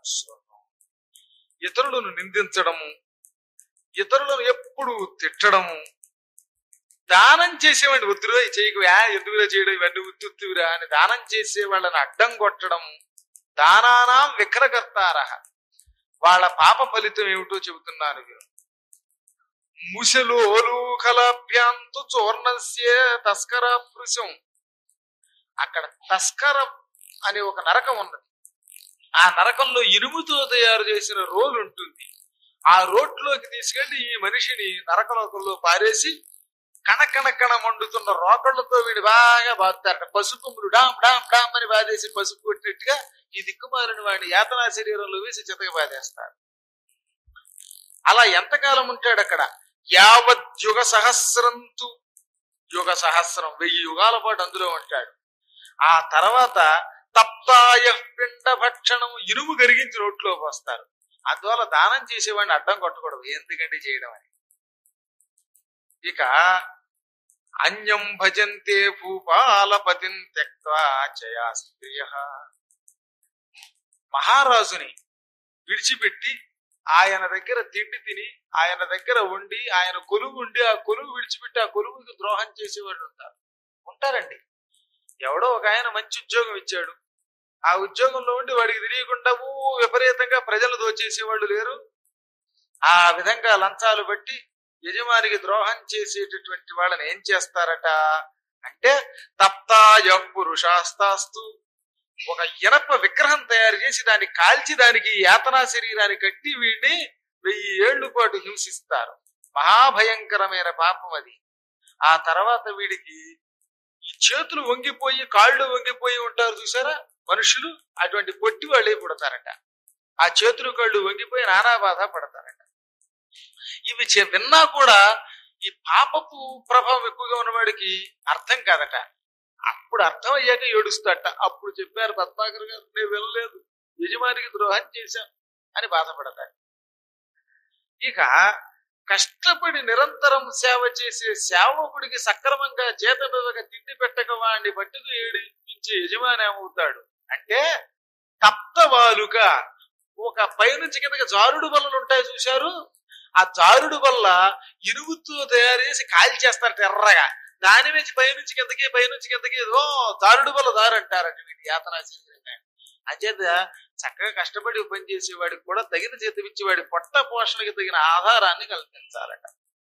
ఇతరులను నిందించడము ఇతరులను ఎప్పుడు తిట్టడము దానం చేసేవాడి వద్దురా చేయకు ఎందుకురా చేయడం ఇవన్నీ ఉత్తుత్తురా అని దానం చేసే వాళ్ళని అడ్డం కొట్టడము దానానాం విఘ్నకర్తార వాళ్ళ పాప ఫలితం ఏమిటో చెబుతున్నాను మీరు ముసలోలూకలభ్యాంతు చూర్ణస్య తస్కర పృశం అక్కడ తస్కర అనే ఒక నరకం ఉన్నది ఆ నరకంలో ఇనుముతో తయారు చేసిన రోలు ఉంటుంది ఆ రోడ్లోకి తీసుకెళ్లి ఈ మనిషిని నరకలోకంలో పారేసి కణకణ కణ మండుతున్న రోకళ్లతో వీడు బాగా బాగుతారట పసుపు డామ్ డామ్ డామ్ అని బాధేసి పసుపు కొట్టినట్టుగా ఈ దిక్కుమాలిన వాడిని యాతనా శరీరంలో వేసి చితక బాధేస్తారు అలా ఎంతకాలం ఉంటాడు అక్కడ యావత్ యుగ సహస్రంతు యుగ సహస్రం వెయ్యి యుగాల పాటు అందులో ఉంటాడు ఆ తర్వాత తప్తాయ పిండ భక్షణం ఇనుము కరిగించి నోట్లో పోస్తారు అందువల్ల దానం చేసేవాడిని అడ్డం కొట్టకూడదు ఎందుకంటే చేయడం అని ఇక అన్యం భజంతే భూపాలపతిం త్యక్వా చయా స్త్రియ మహారాజుని విడిచిపెట్టి ఆయన దగ్గర తిండి తిని ఆయన దగ్గర ఉండి ఆయన కొలువు ఉండి ఆ కొలువు విడిచిపెట్టి ఆ కొలువుకి ద్రోహం చేసేవాళ్ళు ఉంటారు ఉంటారండి ఎవడో ఒక ఆయన మంచి ఉద్యోగం ఇచ్చాడు ఆ ఉద్యోగంలో ఉండి వాడికి తెలియకుండా ఊ విపరీతంగా ప్రజలు దోచేసేవాళ్ళు లేరు ఆ విధంగా లంచాలు బట్టి యజమానికి ద్రోహం చేసేటటువంటి వాళ్ళని ఏం చేస్తారట అంటే తప్తాయ పురుషాస్తాస్తు ఒక ఇనప విగ్రహం తయారు చేసి దాన్ని కాల్చి దానికి యాతనా శరీరాన్ని కట్టి వీడిని వెయ్యి ఏళ్ల పాటు హింసిస్తారు మహాభయంకరమైన పాపం అది ఆ తర్వాత వీడికి ఈ చేతులు వంగిపోయి కాళ్ళు వంగిపోయి ఉంటారు చూసారా మనుషులు అటువంటి పొట్టి వాళ్ళే పుడతారట ఆ చేతులు కాళ్ళు వంగిపోయి నానా బాధ పడతారట ఇవి చె- విన్నా కూడా ఈ పాపపు ప్రభావం ఎక్కువగా ఉన్నవాడికి అర్థం కాదట అప్పుడు అర్థం అయ్యాక ఏడుస్తాట అప్పుడు చెప్పారు పద్మాకర్ గారు నేను వినలేదు యజమానికి ద్రోహం చేశాం అని బాధపడతాడు ఇక కష్టపడి నిరంతరం సేవ చేసే సేవకుడికి సక్రమంగా చేత మీదగా తిండి పెట్టక వాడిని పట్టుకు ఏడిపించే యజమాని ఏమవుతాడు అంటే తప్తవాలుక ఒక పైనుంచి కిందకి జారుడు బల్లలు ఉంటాయి చూశారు ఆ జారుడు వల్ల ఇనుగుతో తయారు చేసి కాల్ చేస్తారు ఎర్రగా దాని నుంచి పైనుంచి కిందకి పైనుంచి కిందకి ఓ దారుడు వల్ల దారు అంటారండి వీటి యాతనా శరీరంగా అంచేత చక్కగా కష్టపడి పని చేసేవాడికి కూడా తగిన జీతం ఇచ్చి వాడి పొట్ట పోషణకి తగిన ఆధారాన్ని కల్పించాలట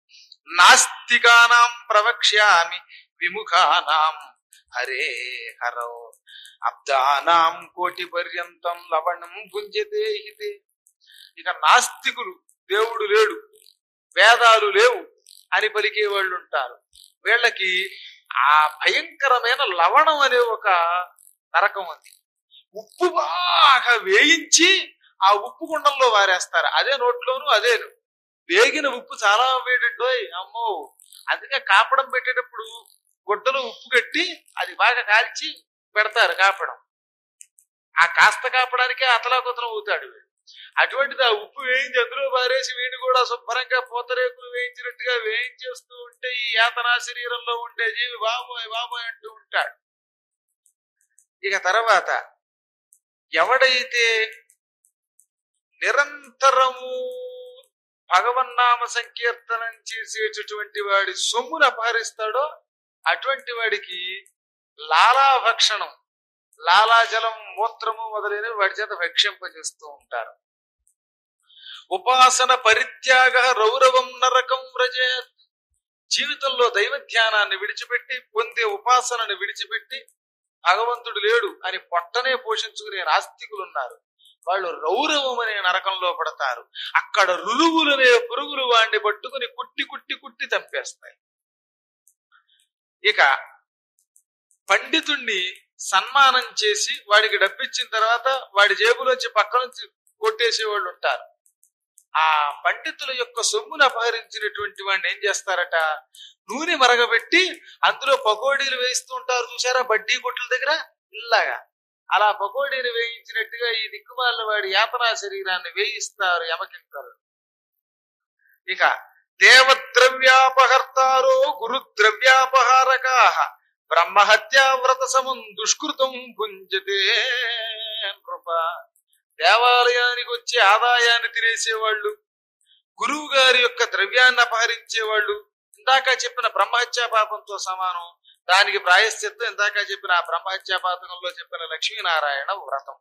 నాస్తికానాం ప్రవక్ష్యామి విముఖానాం హరే హరో అబ్దానాం కోటి పర్యంతం లవణం పుంజతే హితే ఇక నాస్తికులు దేవుడు లేడు వేదాలు లేవు అని పలికే వాళ్ళు ఉంటారు వీళ్ళకి ఆ భయంకరమైన లవణం అనే ఒక నరకం ఉంది ఉప్పు బాగా వేయించి ఆ ఉప్పు గుండంలో వారేస్తారు అదే నోట్లోను అదే వేగిన ఉప్పు చాలా వేడండోయ్ అమ్మో అందుకే కాపడం పెట్టేటప్పుడు గుడ్డలో ఉప్పు కట్టి అది బాగా కాల్చి పెడతారు కాపడం ఆ కాస్త కాపడానికే అతలాకుతలం అవుతాడు వీడు. అటువంటిది ఆ ఉప్పు వేయించి అందులో పారేసి వీడిని కూడా శుభ్రంగా పూతరేకులు వేయించినట్టుగా వేయించేస్తూ ఉంటే ఈ యాతనా శరీరంలో ఉండే జీవి బాబోయ్ బాబోయ్ అంటూ ఉంటాడు ఇక తర్వాత ఎవడైతే నిరంతరము భగవన్నామ సంకీర్తనం చేసేటటువంటి వాడి సొమ్మును అపహరిస్తాడో అటువంటి వాడికి లాలాభక్షణం లాలాజలం మూత్రము మొదలైనవి వాడి చేత భక్షింపజేస్తూ ఉంటారు ఉపాసన పరిత్యాగ రౌరవం నరకం వ్రజేత్ జీవితంలో దైవ ధ్యానాన్ని విడిచిపెట్టి పొందే ఉపాసనను విడిచిపెట్టి భగవంతుడు లేడు అని పొట్టనే పోషించుకునే నాస్తికులు ఉన్నారు వాళ్ళు రౌరవం అనే నరకంలో పడతారు అక్కడ రులువులనే పురుగులు వాడిని పట్టుకుని కుట్టి కుట్టి కుట్టి చంపేస్తాయి ఇక పండితుణ్ణి సన్మానం చేసి వాడికి డబ్బిచ్చిన తర్వాత వాడి జేబులోంచి పక్క నుంచి కొట్టేసే వాళ్ళు ఉంటారు ఆ పండితుల యొక్క సొమ్మును అపహరించినటువంటి వాడిని ఏం చేస్తారట నూనె మరగబెట్టి అందులో పకోడీలు వేయిస్తూ ఉంటారు చూసారా బడ్డీ కొట్ల దగ్గర ఇల్లాగా అలా పకోడీలు వేయించినట్టుగా ఈ దిక్కుమాల వాడి యాతనా శరీరాన్ని వేయిస్తారు యమకింకరు ఇక దేవద్రవ్యాపహర్తారో గురుద్రవ్యాపహారకా బ్రహ్మహత్యా వ్రత సమం దుష్కృతం భుంజతే నృప దేవాలయానికి వచ్చే ఆదాయాన్ని తినేసేవాళ్ళు గురువు గారి యొక్క ద్రవ్యాన్ని అపహరించేవాళ్ళు ఇందాక చెప్పిన బ్రహ్మహత్యా పాపంతో సమానం దానికి ప్రాయశ్చిత్తం ఇందాక చెప్పిన ఆ బ్రహ్మహత్యా పాతకంలో చెప్పిన లక్ష్మీనారాయణ వ్రతం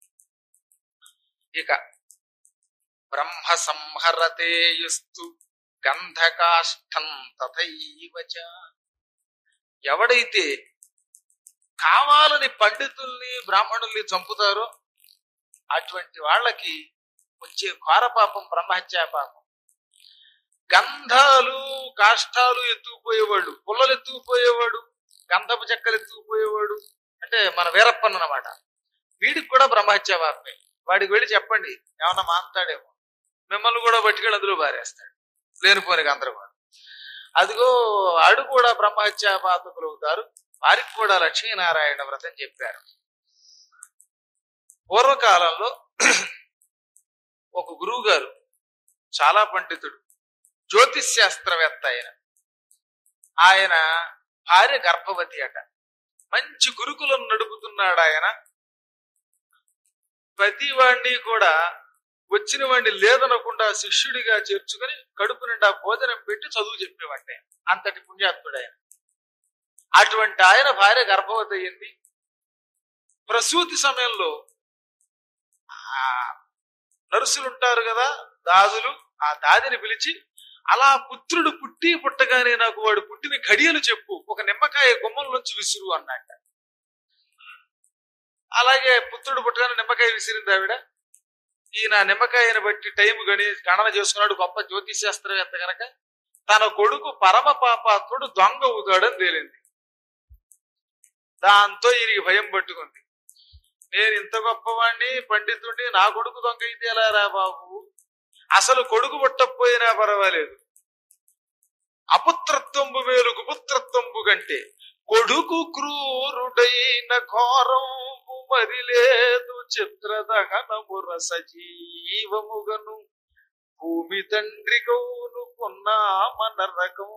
ఇక బ్రహ్మ సంహరతేయుస్తు గంధకాష్టం తథైవచ ఎవడైతే కావాలని పండితుల్ని బ్రాహ్మణుల్ని చంపుతారో అటువంటి వాళ్ళకి వచ్చే ఘోర పాపం బ్రహ్మహత్యా పాపం గంధాలు కాష్టాలు ఎత్తుకుపోయేవాడు పుల్లలు ఎత్తుకుపోయేవాడు గంధపు చెక్కలు ఎత్తుకుపోయేవాడు అంటే మన వీరప్పన్ అన్నమాట వీడికి కూడా బ్రహ్మహత్యా పాపమే వాడికి వెళ్ళి చెప్పండి ఏమన్నా మాంతాడేమో మిమ్మల్ని కూడా పట్టుకెళ్ళి అందులో బారేస్తాడు లేనిపోని గందరగోళం అదిగో ఆడు కూడా బ్రహ్మహత్యా పాతకులు అవుతారు వారికి కూడా లక్ష్మీనారాయణ వ్రతం చెప్పారు పూర్వకాలంలో ఒక గురువు గారు చాలా పండితుడు జ్యోతిష్ శాస్త్రవేత్త ఆయన ఆయన భార్య గర్భవతి అట మంచి గురుకులను నడుపుతున్నాడు ఆయన ప్రతి వాడిని కూడా వచ్చిన వాడిని లేదనకుండా శిష్యుడిగా చేర్చుకుని కడుపు నిండా భోజనం పెట్టి చదువు చెప్పేవాడే అంతటి పుణ్యాత్ముడు ఆయన అటువంటి ఆయన భార్య గర్భవతి అయింది ప్రసూతి సమయంలో ఆ నర్సులు ఉంటారు కదా దాదులు ఆ దాదిని పిలిచి అలా పుత్రుడు పుట్టి పుట్టగానే నాకు వాడు పుట్టిన ఘడియలు చెప్పు ఒక నిమ్మకాయ గుమ్మంలోంచి విసురు అన్నట్ట అలాగే పుత్రుడు పుట్టగానే నిమ్మకాయ విసిరింది ఆవిడ ఈయన నిమ్మకాయని బట్టి టైం గణి గణన చేసుకున్నాడు గొప్ప జ్యోతిష్ శాస్త్రవేత్త గనక తన కొడుకు పరమ పాపాత్ముడు దొంగ అవుతాడని తేలింది దాంతో ఈయనకి భయం పట్టుకుంది నేను ఇంత గొప్పవాణ్ణి పండితుడిని నా కొడుకు దొంగ అయితే ఎలా రా బాబు అసలు కొడుకు పుట్టకపోయినా పర్వాలేదు అపుత్రత్వంబు మేలు కుపుత్రత్వంబు కంటే కొడుకు క్రూరుడైన ఘోరంబు మరి లేదు చిత్రదహనముర సజీవముగను భూమి తండ్రి గౌను కొన్నామన రకం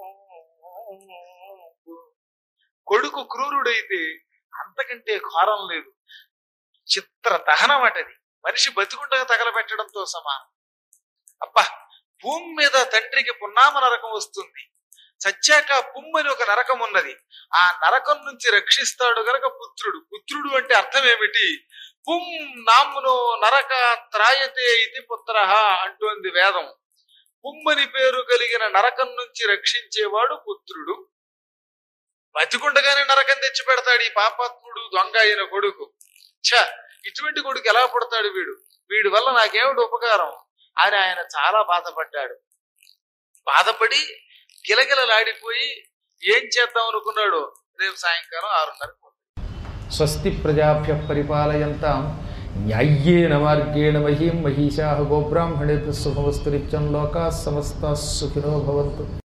కొడుకు క్రూరుడైతే అంతకంటే ఘోరం లేదు చిత్ర దహనం అటది మనిషి బతికుండగా తగలబెట్టడంతో సమానం అబ్బా భూమి మీద తండ్రికి పున్నామ నరకం వస్తుంది చచ్చాక పుమ్మని ఒక నరకం ఉన్నది ఆ నరకం నుంచి రక్షిస్తాడు గనక పుత్రుడు పుత్రుడు అంటే అర్థం ఏమిటి పుం నామ్నో నరక త్రాయతే ఇది పుత్ర అంటోంది వేదం పుమ్మని పేరు కలిగిన నరకం నుంచి రక్షించేవాడు పుత్రుడు బతికుండగానే నరకం తెచ్చి పెడతాడు ఈ పాపాత్ముడు దొంగ అయిన కొడుకు ఛ ఇటువంటి కొడుకు ఎలా పుడతాడు వీడు వీడి వల్ల నాకేమిటి ఉపకారం అని ఆయన చాలా బాధపడ్డాడు బాధపడి గిలగిలలాడిపోయి ఏం చేద్దాం అనుకున్నాడు రేపు సాయంకాలం ఆరున్నరకు స్వస్తి ప్రజాభ్య పరిపాలయంతాం న్యాయ్యేన మార్గేణ మహీం మహిషా గోబ్రాహ్మణేభ్య శుభమస్తు నిత్యం లోకా సమస్త సుఖినో భవంతు